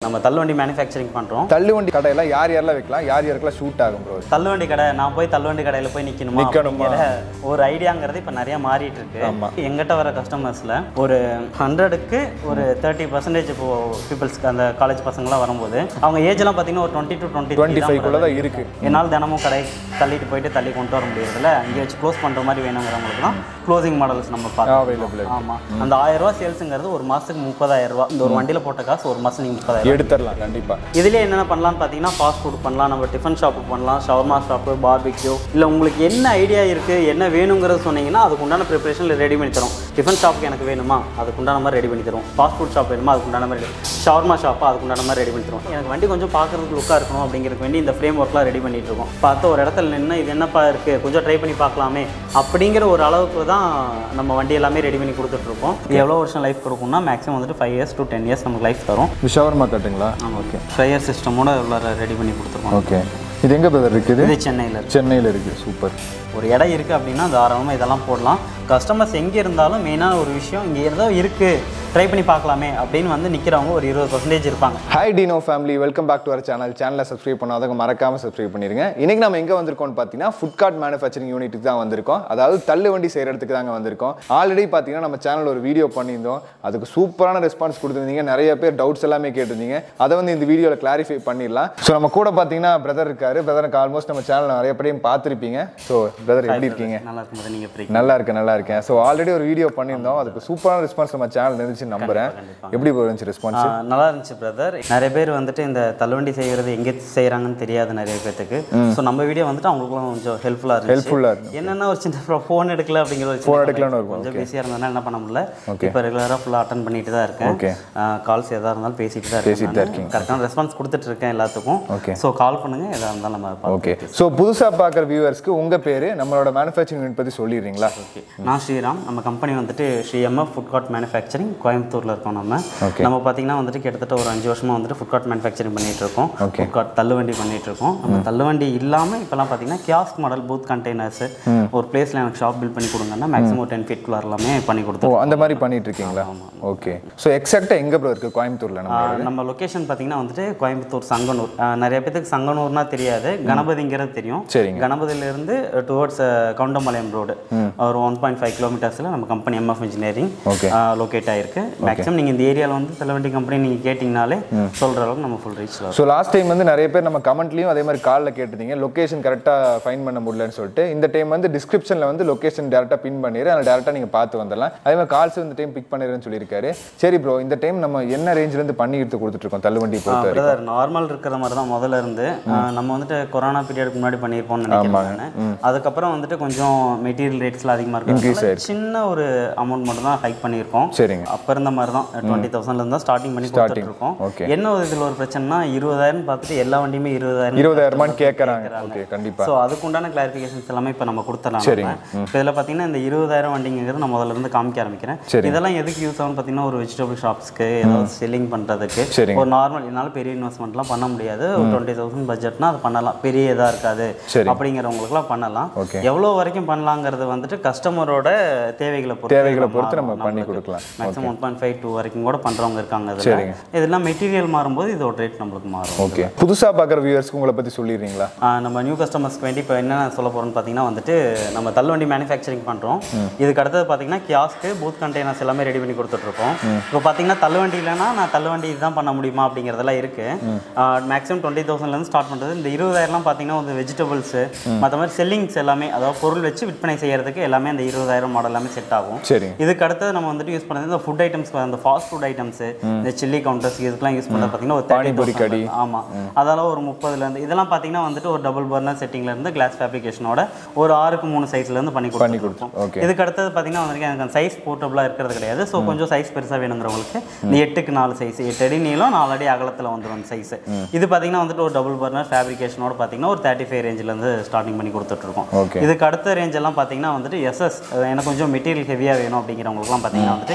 நம்ம தள்ளுவண்டி மேனுஃபேக்சரிங் பண்ணுறோம் தள்ளுவண்டி கடையெல்லாம் யார் யாரெல்லாம் வைக்கலாம் யார் யாருக்கெல்லாம் ஷூட் ஆகும் ப்ரோ தள்ளுவண்டி கடை நான் போய் தள்ளுவண்டி கடையில் போய் நிற்கணுமா நிக்கணுமா? அப்படிங்கிற ஒரு ஐடியாங்கிறது இப்போ நிறைய மாறிட்டு இருக்கு ஆமா. எங்கிட்ட வர கஸ்டமர்ஸில் ஒரு ஹண்ட்ரடுக்கு ஒரு தேர்ட்டி பர்சன்டேஜ் இப்போ பீப்புள்ஸ்க்கு அந்த காலேஜ் பசங்களாம் வரும்போது அவங்க ஏஜ்லாம் பார்த்தீங்கன்னா ஒரு twenty to twenty twenty five குள்ள தான் இருக்கு என்னால் தினமும் கடை தள்ளிட்டு போயிட்டு தள்ளி கொண்டு வர முடியறதில்ல இங்கே வச்சு க்ளோஸ் பண்ணுற மாதிரி வேணுங்கிறவங்களுக்கு தான் க்ளோசிங் மாடல்ஸ் நம்ம பார்க்கலாம் அவைலபிள் ஆமாம் அந்த ஆயிரம் ரூபா சேல்ஸுங்கிறது ஒரு மாதத்துக்கு முப்பதாயிரம் ரூபா இந்த ஒரு வண்டியில் போட்ட காசு ஒரு மாதம் நீங்கள் முப்பதாயிரம் எடுத்துடலாம் கண்டிப்பா இதுலேயே என்னென்ன பண்ணலாம்னு பார்த்தீங்கன்னா ஃபாஸ்ட் ஃபுட் பண்ணலாம் நம்ம டிஃபன் ஷாப்பு பண்ணலாம் ஷவர்மா ஷாப்பு பார்பிக்யூ இல்லை உங்களுக்கு என்ன ஐடியா இருக்குது என்ன வேணுங்கிறது சொன்னீங்கன்னா அதுக்கு உண்டான ப்ரிப்பரேஷனில் ரெடி பண்ணி தரோம் டிஃபன் ஷாப்புக்கு எனக்கு வேணுமா அதுக்கு உண்டான மாதிரி ரெடி பண்ணி தரும் ஃபாஸ்ட் ஃபுட் ஷாப் வேணுமா அதுக்கு உண்டான மாதிரி ஷவர்மா ஷாப்பா அதுக்கு உண்டான மாதிரி ரெடி பண்ணி தரும் எனக்கு வண்டி கொஞ்சம் பார்க்குறதுக்கு லுக்காக இருக்கணும் அப்படிங்கிறதுக்கு வேண்டி இந்த ஃப்ரேம் ஒர்க்லாம் ரெடி பண்ணிட்டு இருக்கோம் பார்த்து ஒரு இடத்துல நின்று இது என்னப்பா இருக்குது கொஞ்சம் ட்ரை பண்ணி பார்க்கலாமே அப்படிங்கிற ஒரு அளவுக்கு தான் நம்ம வண்டி எல்லாமே ரெடி பண்ணி கொடுத்துட்ருக்கோம் இது எவ்வளோ வருஷம் லைஃப் கொடுக்கும்னா மேக்ஸிமம் வந்துட்டு five years to ten years நமக்கு லைஃப் தரும் இது ஷவர்மா கட்டுங்களா ஓகே ஃப்ரையர் சிஸ்டமோட உள்ள ரெடி பண்ணி கொடுத்துருக்கோம் ஓகே இது எங்க பிரதர் இருக்குது இது சென்னையில் இருக்கு சென்னையில் இருக்குது சூப்பர் ஒரு இடம் இருக்குது அப்படின்னா தாராளமாக இதெல்லாம் போடலாம் கஸ்டமர்ஸ் எங்கே இருந்தாலும் மெயினான ஒரு விஷயம் இங்கே ஏதோ இருக்குது ட்ரை பண்ணி பார்க்கலாமே அப்படின்னு வந்து நிற்கிறவங்க ஒரு இருபது பர்சன்டேஜ் இருப்பாங்க hi Dino family welcome back to our channel சேனலை சப்ஸ்கிரைப் பண்ணாதவங்க மறக்காம சப்ஸ்கிரைப் பண்ணிருங்க இன்னைக்கு நம்ம எங்க வந்திருக்கோம்னு பார்த்தீங்கன்னா ஃபுட் கார்ட் மேனுஃபேக்சரிங் யூனிட்டுக்கு தான் வந்திருக்கோம் அதாவது தள்ளு வண்டி செய்கிற இடத்துக்கு தாங்க வந்திருக்கோம் ஆல்ரெடி பார்த்தீங்கன்னா நம்ம சேனல் ஒரு வீடியோ பண்ணியிருந்தோம் அதுக்கு சூப்பரான ரெஸ்பான்ஸ் கொடுத்துருந்தீங்க நிறைய பேர் டவுட்ஸ் எல்லாமே கேட்டிருந்தீங்க அதை வந்து இந்த வீடியோவில் கிளாரிஃபை பண்ணிடலாம் ஸோ நம்ம கூட பார்த்தீங்கன்னா பிரதர் இருக்காரு பிரதருக்கு ஆல்மோஸ்ட் நம்ம சேனல் நிறைய பேரையும் பார்த்துருப்பீங்க ஸோ பிரதர் எப்படி இருக்கீங்க நல்லா இருக்கும்போது நீங்கள் ஃப்ரீ நல்லா இருக்கேன் நல்லா இருக்கேன் ஸோ ஆல்ரெடி ஒரு வீடியோ பண்ணியிருந்தோம் அதுக்கு சூப்பரான ரெஸ்பான்ஸ் நம்ம சேனல் இருந்துச்சு நம்புறேன் எப்படி bro இருந்துச்சு ரெஸ்பான்ஸ் நல்லா இருந்துச்சு பிரதர் நிறைய பேர் வந்துட்டு இந்த தள்ளுவண்டி செய்கிறது எங்கே செய்கிறாங்கன்னு தெரியாது நிறைய பேத்துக்கு ஸோ நம்ம வீடியோ வந்துட்டு அவங்களுக்குலாம் கொஞ்சம் ஹெல்ப்ஃபுல்லாக இருந்துச்சு ஹெல்ப்ஃபுல்லாக இருக்கு என்னென்ன ஒரு சின்ன ஃபோன் எடுக்கல அப்படிங்கிற ஒரு Phone சின்ன எடுக்கலன்னு இருக்கும், கொஞ்சம் பிஸியாக இருந்ததுனால என்ன பண்ண முடியல Okay. இப்போ ரெகுலராக ஃபுல்லாக அட்டன் பண்ணிட்டு தான் இருக்கேன் Okay. கால்ஸ் எதாக இருந்தாலும் பேசிட்டு தான் பேசிட்டு தான் இருக்கேன் கரெக்டான ரெஸ்பான்ஸ் கொடுத்துட்டு இருக்கேன் எல்லாத்துக்கும் Okay. ஸோ கால் பண்ணுங்க எதாக இருந்தாலும் நம்ம பார்ப்போம் ஓகே ஸோ புதுசாக பார்க்குற வியூவர்ஸ்க்கு உங்கள் பேர் நம்மளோட மேனுஃபேக்சரிங் யூனிட் பற்றி சொல்லிடுறீங்களா ஓகே நான் ஸ்ரீராம் நம்ம கம்பெனி வந்துட்டு Sri MF food court manufacturing கோயம்புத்தூரில் இருக்கோம் நம்ம Okay. நம்ம பார்த்தீங்கன்னா வந்துட்டு கிட்டத்தட்ட ஒரு அஞ்சு வருஷமாக வந்துட்டு ஃபுட் கார்ட் மேனுஃபேக்சரிங் பண்ணிட்டு இருக்கோம் Okay. ஃபுட் கார்ட் தள்ளுவண்டி பண்ணிட்டு இருக்கோம் நம்ம தள்ளுவண்டி இல்லாமல் இப்போலாம் பார்த்தீங்கன்னா கியாஸ்க் மாடல் பூத் கண்டெய்னர்ஸ் ஒரு பிளேஸில் எனக்கு ஷாப் பில் பண்ணி கொடுங்கன்னா மேக்ஸிமம் ஒரு டென் ஃபீட் எல்லாமே பண்ணி ஓ கொடுத்தோம் அந்த மாதிரி பண்ணிட்டு இருக்கீங்களா ஓகே ஸோ எக்ஸாக்டாக எங்கே ப்ரோ இருக்குது கோயம்புத்தூரில் நம்ம நம்ம லொக்கேஷன் பார்த்தீங்கன்னா வந்துட்டு கோயம்புத்தூர் சங்கனூர் ஆஹ் நிறைய பேத்துக்கு சங்கனூர்னா தெரியாது கணபதிங்கிறது தெரியும் சரிங்க. கணபதியிலிருந்து டுவர்ட்ஸ் கவுண்டம்பாளையம் ரோடு ஒரு ஒன் பாயிண்ட் ஃபைவ் கிலோமீட்டர்ஸில் நம்ம company MF engineering Okay. Locate ஆயிருக்கு மேக்ஸிமம் நீங்கள் இந்த ஏரியாவில் வந்து தலைவண்டி கம்பெனி நீங்கள் கேட்டிங்கனாலே சொல்கிற அளவுக்கு நம்ம full reach so last time வந்து நிறைய பேர் நம்ம கமெண்ட்லையும் அதே மாதிரி காலில் கேட்டிருந்தீங்க லொக்கேஷன் கரெக்டாக ஃபைன் பண்ண முடியலன்னு சொல்லிட்டு இந்த டைம் வந்து டிஸ்கிரிப்ஷனில் வந்து லொக்கேஷன் டேரெக்டாக பின் பண்ணிடு அதில் டேரெக்டாக நீங்கள் பார்த்து வந்துடலாம் அதே மாதிரி கால்ஸ் இந்த டைம் பிக் பண்ணிடுறேன்னு சொல்லியிருக்காரு சரி ப்ரோ இந்த டைம் நம்ம என்ன ரேஞ்சிலேருந்து பண்ணி எடுத்து கொடுத்துட்ருக்கோம் தள்ளுவண்டி பொறுத்த வரைக்கும் பிரதர் நார்மல் இருக்கிற மாதிரி தான் முதல்ல இருந்து ஆஹ் நம்ம வந்துட்டு கொரோனா பீரியடுக்கு முன்னாடி பண்ணியிருப்போம்னு நினைக்கிறேன் நானு. அதுக்கப்புறம் வந்துட்டு கொஞ்சம் மெட்டீரியல் ரேட்ஸ்லாம் அதிகமாக Increase இருக்கு சின்ன ஒரு அமௌண்ட் மட்டும் தான் ஹைக் பண்ணியிருக்கோம் சரிங்க அப்போ இருந்த மாதிரி தான் டுவெண்ட்டி தௌசண்ட்லேருந்து தான் ஸ்டார்டிங் பண்ணி கொடுத்துட்டு இருக்கோம் Okay. என்ன ஒரு இதில் ஒரு பிரச்சனைனா இருபதாயிரம் பார்த்துட்டு எல்லா வண்டியுமே இருபதாயிரம் இருபதாயிரமான்னு கேட்குறாங்க ஓகே கண்டிப்பாக ஸோ அதுக்குண்டான கிளாரிஃபிகேஷன்ஸ் எல்லாமே இப்போ நம்ம கொடுத்துடலாம் இப்போ இதில் பார்த்தீங்கன்னா இந்த இருபதாயிரம் வண்டிங்கிறது நான் முதல்ல இருந்து காமிக்க ஆரம்பிக்கிறேன் சரி. இதெல்லாம் எதுக்கு யூஸ் ஆகும் பார்த்தீங்கன்னா ஒரு வெஜிடபிள் ஷாப்ஸ்க்கு ஏதாவது செல்லிங் பண்ணுறதுக்கு சரிங்க. ஒரு நார்மல் என்னால் பெரிய இன்வெஸ்ட்மெண்ட்லாம் பண்ண முடியாது ஒரு டுவெண்ட்டி தௌசண்ட் பட்ஜெட்னா அது பண்ணலாம் பெரிய இதாக இருக்காது சரி. அப்படிங்கிறவங்களுக்குலாம் பண்ணலாம் Okay. எவ்வளோ வரைக்கும் பண்ணலாங்கிறது வந்துட்டு கஸ்டமரோட தேவைகளை பொறுத்து தேவைகளை பொறுத்து நம்ம பண்ணி கொடுக்கலாம் maximum one point five two வரைக்கும் கூட பண்ணுறவங்க இருக்காங்க இதில் சரிங்க. இதெல்லாம் மெட்டீரியல் மாறும்போது இதோட ரேட் நம்மளுக்கு மாறும் ஓகே புதுசாக பார்க்குற வியூவர்ஸ்க்கு உங்களை பற்றி சொல்லிடுறீங்களா ஆஹ் நம்ம நியூ கஸ்டமர்ஸ்க்கு வேண்டி இப்போ என்ன சொல்ல போகிறோம்னு பார்த்தீங்கன்னா வந்துட்டு நம்ம தள்ளுவண்டி மேனுஃபேக்சரிங் பண்ணுறோம் இதுக்கு அடுத்தது பார்த்தீங்கன்னா கியாஸ்க்கு பூத் கண்டெய்னர்ஸ் எல்லாமே ரெடி பண்ணி கொடுத்துட்ருக்கோம் இப்போ பார்த்தீங்கன்னா தள்ளுவண்டி இல்லைன்னா நான் தள்ளுவண்டி இதுதான் பண்ண முடியுமா அப்படிங்கிறதெல்லாம் இருக்குது மேக்ஸிமம் டுவெண்ட்டி தௌசண்ட்லேருந்து ஸ்டார்ட் பண்ணுறது இந்த இருபதாயிரம்லாம் பார்த்தீங்கன்னா வந்து வெஜிடபிள்ஸு மற்ற மாதிரி செல்லிங்ஸ் எல்லாமே அதாவது பொருள் வச்சு விற்பனை செய்யறதுக்கு எல்லாமே அந்த இருபதாயிரம் மாடல் எல்லாமே செட் ஆகும் சரிங்க இதுக்கு அடுத்தது நம்ம வந்துட்டு யூஸ் பண்ணுறது இந்த ஃபுட் ஐட்டம்ஸ் அந்த ஃபாஸ்ட் ஃபுட் ஐட்டம்ஸ் இந்த சில்லி கவுண்டர்ஸ் இதுக்கெல்லாம் யூஸ் பண்ணுறது பார்த்தீங்கன்னா ஒரு பானிபூரி கடி. தேர்ட்டி ஆமாம் அதெல்லாம் ஒரு முப்பதுலேருந்து இதெல்லாம் பார்த்தீங்கன்னா வந்துட்டு ஒரு டபுள் பர்னர் செட்டிங்லேருந்து கிளாஸ் ஃபேப்ரிகேஷனோட ஒரு ஆறுக்கு மூணு சைஸ்லேருந்து பண்ணி பண்ணி கொடுத்துருக்கோம் கொடுத்து ஓகே இதுக்கு அடுத்தது பார்த்தீங்கன்னா வந்துட்டு எனக்கு சைஸ் போர்ட்டபுளாக இருக்கிறது கிடையாது ஸோ கொஞ்சம் சைஸ் பெருசாக வேணுங்கிறவங்களுக்கு இந்த எட்டுக்கு நாலு சைஸ் எட்டு அடி நீளம் நாலு அடி அகலத்தில் வந்துடும் அந்த சைஸ் இது பார்த்தீங்கன்னா வந்துட்டு ஒரு டபுள் பர்னர் ஃபேப்ரிகேஷனோட பார்த்தீங்கன்னா ஒரு தேர்ட்டி ஃபைவ் ரேஞ்சிலேருந்து ஸ்டார்டிங் பண்ணி கொடுத்துட்ருக்கோம் ஓகே இதுக்கு அடுத்த ரேஞ்ச் எல்லாம் பார்த்தீங்கன்னா வந்துட்டு எஸ்எஸ் எனக்கு கொஞ்சம் மெட்டீரியல் ஹெவியாக வேணும் அப்படிங்கிறவங்களுக்குலாம் பார்த்தீங்கன்னா வந்துட்டு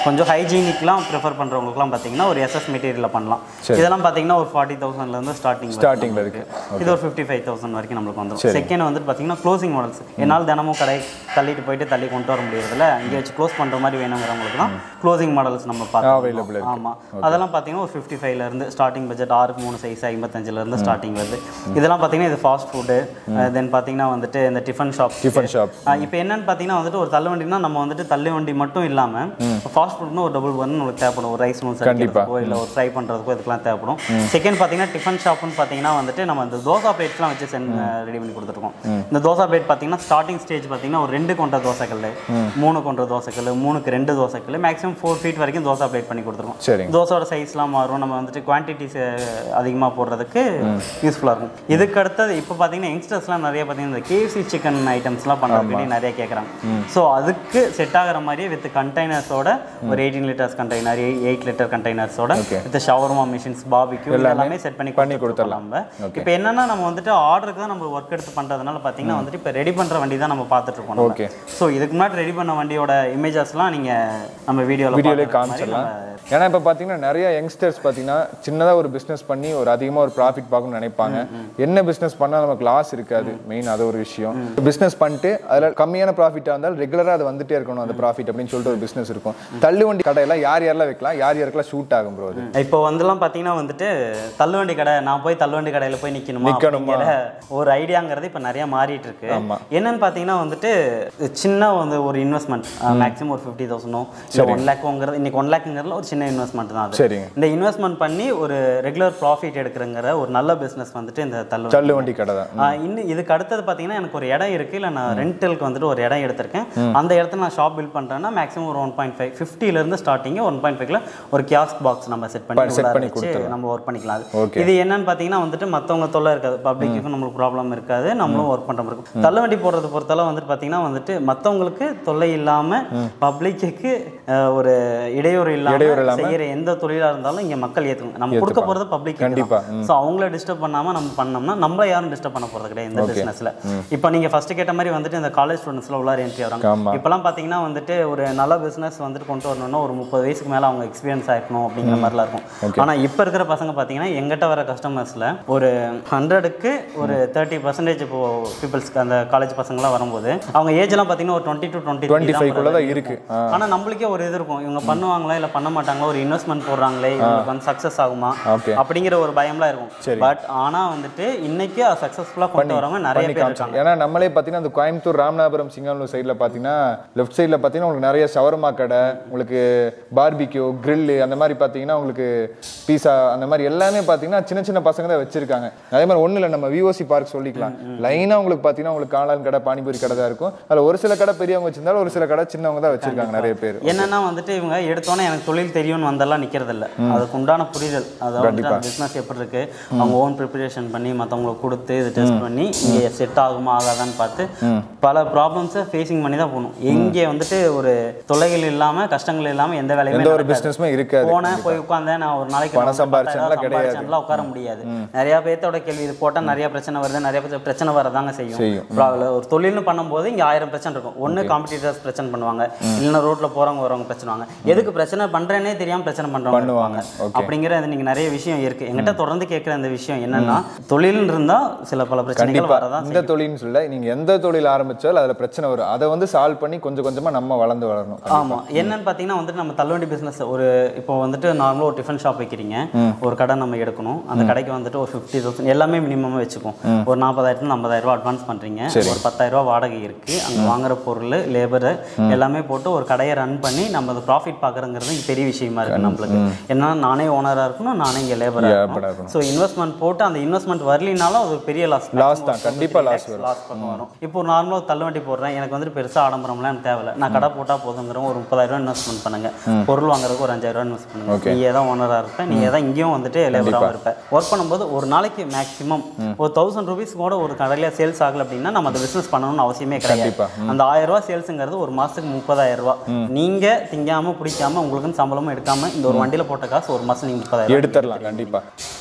கொஞ்சம் ஹைஜீனிக்லாம் ப்ரிஃபர் பண்ணுறவங்களுக்குலாம் பார்த்தீங்கன்னா ஒரு எஸ்எஸ் மெட்டீரியலில் பண்ணலாம் இதெல்லாம் பார்த்தீங்கன்னா ஒரு ஃபார்ட்டி தௌசண்ட்லேருந்து ஸ்டார்டிங் ஸ்டார்டிங்கில் இருக்கு இது ஒரு ஃபிஃப்டி ஃபைவ் தௌசண்ட் வரைக்கும் நம்மளுக்கு வந்துடும் செகண்ட் வந்துட்டு பார்த்தீங்கன்னா க்ளோசிங் மாடல்ஸ் என்னால் தினமும் கடை தள்ளிட்டு போயிட்டு தள்ளி கொண்டு வர முடியறதில்ல இங்கே வச்சு க்ளோஸ் பண்ணுற மாதிரி வேணுங்கிறவங்களுக்கு தான் க்ளோசிங் மாடல்ஸ் நம்ம Available பார்த்து ஆமாம் அதெல்லாம் பார்த்தீங்கன்னா ஒரு ஃபிஃப்டி ஃபைவ்லேருந்து ஸ்டார்டிங் பட்ஜெட் ஆறுக்கு மூணு சைஸ் ஐம்பத்தஞ்சிலேருந்து ஸ்டார்டிங் வருது இதெல்லாம் பார்த்தீங்கன்னா இது ஃபாஸ்ட் ஃபுட்டு தென் பார்த்தீங்கன்னா வந்துட்டு இந்த டிஃபன் ஷாப் டிஃபன் ஷாப் இப்போ என்னன்னு பார்த்தீங்கன்னா வந்துட்டு ஒரு தள்ளுவண்டினா நம்ம வந்துட்டு தள்ளு வண்டி மட்டும் இல்லாமல் ஃபாஸ்ட் ஃபுட்னு ஒரு டபுள் பர்ன் உங்களுக்கு தேவைப்படும் ஒரு ரைஸ் நூல்ஸ் அடிக்கிறதுக்கோ இல்லை ஒரு ஃப்ரை பண்ணுறதுக்கோ இதுக்கெல்லாம் தேவைப்படும் செகண்ட் பார்த்தீங்கன்னா டிஃபன் ஷாப்னு பார்த்தீங்கன்னா வந்துட்டு நம்ம இந்த தோசா பிளேட்ஸ்லாம் வச்சு சென் ரெடி பண்ணி கொடுத்துருக்கோம் இந்த தோசா பிளேட் பார்த்தீங்கன்னா ஸ்டார்டிங் ஸ்டேஜ் பார்த்தீங்கன்னா ஒரு ரெண்டு கொண்ட தோசைக்கல் மூணு கொண்ட தோசைக்கல் மூணுக்கு ரெண்டு தோசைக்கல் மேக்ஸிமம் ஃபோர் ஃபீட் வரைக்கும் தோசா பிளேட் பண்ணி கொடுத்துருக்கோம் சரிங்க தோசையோட சைஸ்லாம் மாறும் நம்ம வந்துட்டு குவான்டிட்டிஸ் அதிகமாக போடுறதுக்கு யூஸ்ஃபுல்லாக இருக்கும் இதுக்கு அடுத்தது இப்போ பார்த்தீங்கன்னா யங்ஸ்டர்ஸ்லாம் நிறைய பார்த்தீங்கன்னா இந்த கேஎஃப்சி சிக்கன் ஐட்டம்ஸ்லாம் பண்ணுறதுக்கு நிறைய கேட்குறாங்க ஸோ அதுக்கு செட் ஆகிற மாதிரியே வித் கண்டெய்னர்ஸோட ஒரு eighteen litres container eight litre கண்டெய்னர்ஸோட Okay. With shawarma machines barbecue எல்லாமே செட் பண்ணி பண்ணி கொடுத்துடலாம் நம்ம இப்போ என்னன்னா நம்ம வந்துட்டு ஆர்டருக்கு தான் நம்ம ஒர்க் எடுத்து பண்ணுறதுனால பார்த்தீங்கன்னா வந்துட்டு இப்போ ரெடி பண்ணுற வண்டி தான் நம்ம பார்த்துட்டு இருக்கோம் Okay. ஸோ இதுக்கு முன்னாடி ரெடி பண்ண வண்டியோட இமேஜஸ்லாம் நீங்கள் நம்ம வீடியோவில் வீடியோலே காமிச்சிடலாம் ஏன்னா இப்போ பார்த்தீங்கன்னா நிறைய யங்ஸ்டர்ஸ் பார்த்தீங்கன்னா சின்னதாக ஒரு பிஸ்னஸ் பண்ணி ஒரு அதிகமாக ஒரு ப்ராஃபிட் பார்க்கணும்னு நினைப்பாங்க என்ன பிஸ்னஸ் பண்ணால் நமக்கு லாஸ் இருக்காது மெயின் அது ஒரு விஷயம் பிஸ்னஸ் பண்ணிட்டு அதில் கம்மியான ப்ராஃபிட்டாக இருந்தாலும் ரெகுலராக அது வந்துட்டே இருக்கணும் அந்த ப்ராஃபிட் அப்படின்னு சொல்லிட்டு ஒரு பிஸ்னஸ் இருக்கும் தள்ளுவண்டி கடையெல்லாம் யார் யாரெல்லாம் வைக்கலாம் யார் யாருக்கெல்லாம் ஷூட் ஆகும் ப்ரோ அது இப்போ வந்துலாம் பார்த்தீங்கன்னா வந்துட்டு தள்ளுவண்டி கடை நான் போய் தள்ளுவண்டி கடையில் போய் நிற்கணுமா நிக்கணுமா? அப்படிங்கிற ஒரு ஐடியாங்கிறது இப்போ நிறைய மாறிட்டு இருக்கு ஆமா. என்னன்னு பார்த்தீங்கன்னா வந்துட்டு சின்ன வந்து ஒரு இன்வெஸ்ட்மெண்ட் மேக்ஸிமம் ஒரு ஃபிஃப்டி தௌசண்டோ இல்லை ஒன் லேக்கோங்கிறது இன்னைக்கு ஒன் லேக்குங்கிறதுல ஒரு சின்ன இன்வெஸ்ட்மெண்ட் தான் அது சரிங்க இந்த இன்வெஸ்ட்மெண்ட் பண்ணி ஒரு ரெகுலர் ப்ராஃபிட் எடுக்கிறங்கிற ஒரு நல்ல பிஸ்னஸ் வந்துட்டு இந்த தள்ளுவண்டி தள்ளுவண்டி கடை தான் ஆ, இன்னும் இதுக்கு அடுத்தது பார்த்தீங்கன்னா எனக்கு ஒரு இடம் இருக்கு இல்லை நான் ரெண்டலுக்கு வந்துட்டு ஒரு இடம் எடுத்திருக்கேன் அந்த இடத்துல நான் ஷாப் பில்ட் பண்ணுறேன்னா மேக்ஸிமம் ஒரு ஒன் பாயிண்ட் ஃபைவ் ஃபிஃப்டிலேருந்து ஸ்டார்டிங் ஒன் பாயிண்ட் ஃபைவ்ல ஒரு கியாஸ்க் பாக்ஸ் நம்ம செட் பண்ணி set உள்ளார பண்ணி வச்சு நம்ம ஒர்க் பண்ணிக்கலாம் அது. Okay. இது என்னன்னு பார்த்தீங்கன்னா வந்துட்டு மற்றவங்க தொல்லை இருக்காது பப்ளிக்குக்கும் நம்மளுக்கு ப்ராப்ளம் இருக்காது நம்மளும் ஒர்க் பண்ணுற மாதிரி இருக்கும் தள்ளுவண்டி போடுறது பொறுத்தளவு வந்துட்டு பார்த்தீங்கன்னா வந்துட்டு மற்றவங்களுக்கு தொல்லை இல்லாமல் பப்ளிக்கு ஒரு இடையூறு இடையூறு இல்லாமல் செய்யற எந்த தொழிலாக இருந்தாலும் இங்கே மக்கள் ஏற்றுக்கணும் நம்ம கொடுக்க போகிறது பப்ளிக் கண்டிப்பா. ஸோ அவங்கள டிஸ்டர்ப் பண்ணாமல் நம்ம பண்ணோம்னா நம்மள யாரும் டிஸ்டர்ப் பண்ண போகிறது கிடையாது இந்த பிஸ்னஸில் இப்போ நீங்கள் ஃபர்ஸ்ட் கேட்ட மாதிரி வந்துட்டு இந்த காலேஜ் ஸ்டூடெண்ட்ஸ்ல உள்ளார என்ட்ரி ஆமா. வராங்க இப்போலாம் பார்த்தீங்கன்னா வந்துட்டு ஒரு நல்ல பிஸ்னஸ் வந்துட்டு கொண்டு வரணும்னா ஒரு முப்பது வயசுக்கு மேலே அவங்க எக்ஸ்பீரியன்ஸ் ஆயிருக்கணும் அப்படிங்கிற மாதிரிலாம் இருக்கும் ஆனால் இப்போ இருக்கிற பசங்க பார்த்தீங்கன்னா எங்கிட்ட வர கஸ்டமர்ஸில் ஒரு ஹண்ட்ரடுக்கு ஒரு தேர்ட்டி பர்சன்டேஜ் இப்போ பீப்புள்ஸ்க்கு அந்த காலேஜ் பசங்களாம் வரும்போது அவங்க ஏஜ்லாம் பார்த்தீங்கன்னா ஒரு twenty to twenty twenty five குள்ள தான் இருக்கு ஆ, ஆனா நம்மளுக்கே ஒரு இது இருக்கும் இவங்க பண்ணுவாங்களா இல்ல பண்ண மாட்டாங்களா ஒரு இன்வெஸ்ட்மெண்ட் போடுறாங்களே இவங்களுக்கு வந்து சக்சஸ் ஆகுமா ஓகே அப்படிங்கிற ஒரு பயம்லாம் இருக்கும் பட் ஆனா வந்துட்டு இன்னைக்கு சக்சஸ்ஃபுல்லா கொண்டு வரவங்க நிறைய பண்ணி பேர் காமிச்சாங்க இருக்காங்க ஏன்னா நம்மளே பார்த்தீங்கன்னா அந்த கோயம்புத்தூர் ராமநாதபுரம் சிங்கநல்லூர் சைடில் பார்த்தீங்கன்னா லெஃப்ட் சைடில் பார்த்தீங்கன்னா உங்களுக்கு நிறைய ஷவர்மா கடை உங்களுக்கு பார்பிக்யூ grill அந்த மாதிரி பார்த்தீங்கன்னா உங்களுக்கு பீஸா அந்த மாதிரி எல்லாமே பார்த்தீங்கன்னா சின்ன சின்ன பசங்க தான் வச்சிருக்காங்க அதே மாதிரி ஒன்றும் இல்லை நம்ம விஓசி பார்க் சொல்லிக்கலாம் லைனாக உங்களுக்கு பார்த்தீங்கன்னா உங்களுக்கு காளான் கடை பானிபூரி கடை தான் இருக்கும் அதில் ஒரு சில கடை பெரியவங்க வச்சிருந்தாலும் ஒரு சில கடை சின்னவங்க தான் வச்சிருக்காங்க நிறைய பேர் என்னன்னா வந்துட்டு இவங்க எடுத்தோன்னே எனக்கு தொழில் தெரியும்னு வந்தெல்லாம் நிக்கிறது இல்ல அதுக்கு உண்டான புரிதல் அதாவது பிசினஸ் எப்படி இருக்கு அவங்க ஓன் ப்ரிப்பரேஷன் பண்ணி மத்தவங்களுக்கு கொடுத்து இது டெஸ்ட் பண்ணி இங்கே செட் ஆகுமா ஆகாதான்னு பார்த்து பல ப்ராப்ளம்ஸை ஃபேஸிங் பண்ணி தான் போகணும் எங்கே வந்துட்டு ஒரு தொல்லைகள் இல்லாம கஷ்டங்கள் இல்லாம எந்த வேலையுமே எந்த ஒரு நடக்காது. பிஸ்னஸுமே இருக்காது போனேன் போய் உட்காந்தேன் நான் ஒரு நாளைக்கு பணம் நான் வந்து சம்பாரிச்சேன்லாம் பத்தாயிரம் கிடையாது. சம்பாரிச்சேன்லாம் உட்கார முடியாது நிறைய பேர்த்தோட கேள்வி இது போட்டா நிறைய பிரச்சனை வருது நிறைய பிரச்சனை பிரச்சனை வரதாங்க செய்யும் செய்யும். Problem. ஒரு தொழில்னு பண்ணும்போது இங்க ஆயிரம் பிரச்சனை இருக்கும் ஒண்ணு காம்படிட்டர்ஸ் பிரச்சனை பண்ணுவாங்க இல்லைன்னா ரோட்ல போறவங்க வரவங்க பிரச்சனை வாங்க எதுக்கு பிரச்சனை பண்றேனே தெரியாம பிரச்சனை பண்றவங்க பண்ணுவாங்க. இருப்பாங்க. Okay. அப்படிங்கிற இது நீங்க நிறைய விஷயம் இருக்கு என்கிட்ட தொடர்ந்து கேட்குற இந்த விஷயம் என்னன்னா தொழில்னு இருந்தா சில பல பிரச்சனைகள் கண்டிப்பா வரதான் இந்த தொழில்னு சொல்ல நீங்க எந்த தொழில் ஆரம்பிச்சாலும் அதுல பிரச்சனை வரும் அதை வந்து சால்வ் பண்ணி கொஞ்சம் கொஞ்சமா நம்ம வளர்ந்து வளரணும் ஆமா என்னன்னு பார்த்தீங்கன்னா வந்துட்டு நம்ம தள்ளுவண்டி பிசினஸ் ஒரு இப்போ வந்துட்டு நார்மலாக ஒரு டிஃபன் ஷாப் வைக்கிறீங்க ஒரு கடை நம்ம எடுக்கணும் அந்த கடைக்கு வந்துட்டு ஒரு ஃபிஃப்டி தௌசண்ட் எல்லாமே மினிமமாக வச்சுக்கும் ஒரு நாற்பதாயிரத்துல ஐம்பதாயிரம் ரூபா அட்வான்ஸ் பண்றீங்க ஒரு பத்தாயிரம் ரூபா வாடகை இருக்கு அங்க வாங்குற பொருள் லேபரு எல்லாமே போட்டு ஒரு கடையை ரன் பண்ணி நம்ம அது ப்ராஃபிட் பார்க்குறங்கிறது பெரிய விஷயமா இருக்கு நம்மளுக்கு ஏன்னா நானே ஓனரா இருக்கணும் நானே இங்கே லேபராக Labor-ஆ இருக்கணும் ஸோ இன்வெஸ்ட்மெண்ட் போட்டு அந்த இன்வெஸ்ட்மெண்ட் வரலினாலும் அது ஒரு பெரிய லாஸ் Loss தான், கண்டிப்பா loss வரும். லாஸ் பக்கம் வரும் இப்போ ஒரு நார்மலாக தள்ளுவண்டி போடுறேன் எனக்கு வந்துட்டு பெருசாக ஆடம்பரம்லாம் எனக்கு தேவையில்ல நான் கடை போட்டால் போதுங்கிற ஒரு முப்பதாயிரம் ரூபாய் இன்வெஸ்ட்மெண்ட் பண்ணுங்க பொருள் வாங்குறதுக்கு ஒரு அஞ்சாயிரம் ரூபாய் இன்வெஸ்ட் பண்ணுங்க நீ தான் ஓனராக இருப்ப நீ தான் இங்கேயும் வந்துட்டு லேபராகவும் இருப்ப ஒர்க் பண்ணும்போது ஒரு நாளைக்கு மேக்ஸிமம் ஒரு தௌசண்ட் ருபீஸ் கூட ஒரு கடையில் சேல்ஸ் ஆகல அப்படின்னா நம்ம அந்த பிஸ்னஸ் பண்ணணும்னு அவசியமே கிடையாது கண்டிப்பா. அந்த ஆயிரம் ரூபாய் சேல்ஸுங்கிறது ஒரு மாசத்துக்கு முப்பதாயிரம் ரூபாய் நீங்க திங்காம பிடிக்காம உங்களுக்குன்னு சம்பளமும் எடுக்காம இந்த ஒரு வண்டியில போட்ட காசு ஒரு மாசம் நீங்க முப்பதாயிரம் எடுத்துடலாம் கண்டிப்பா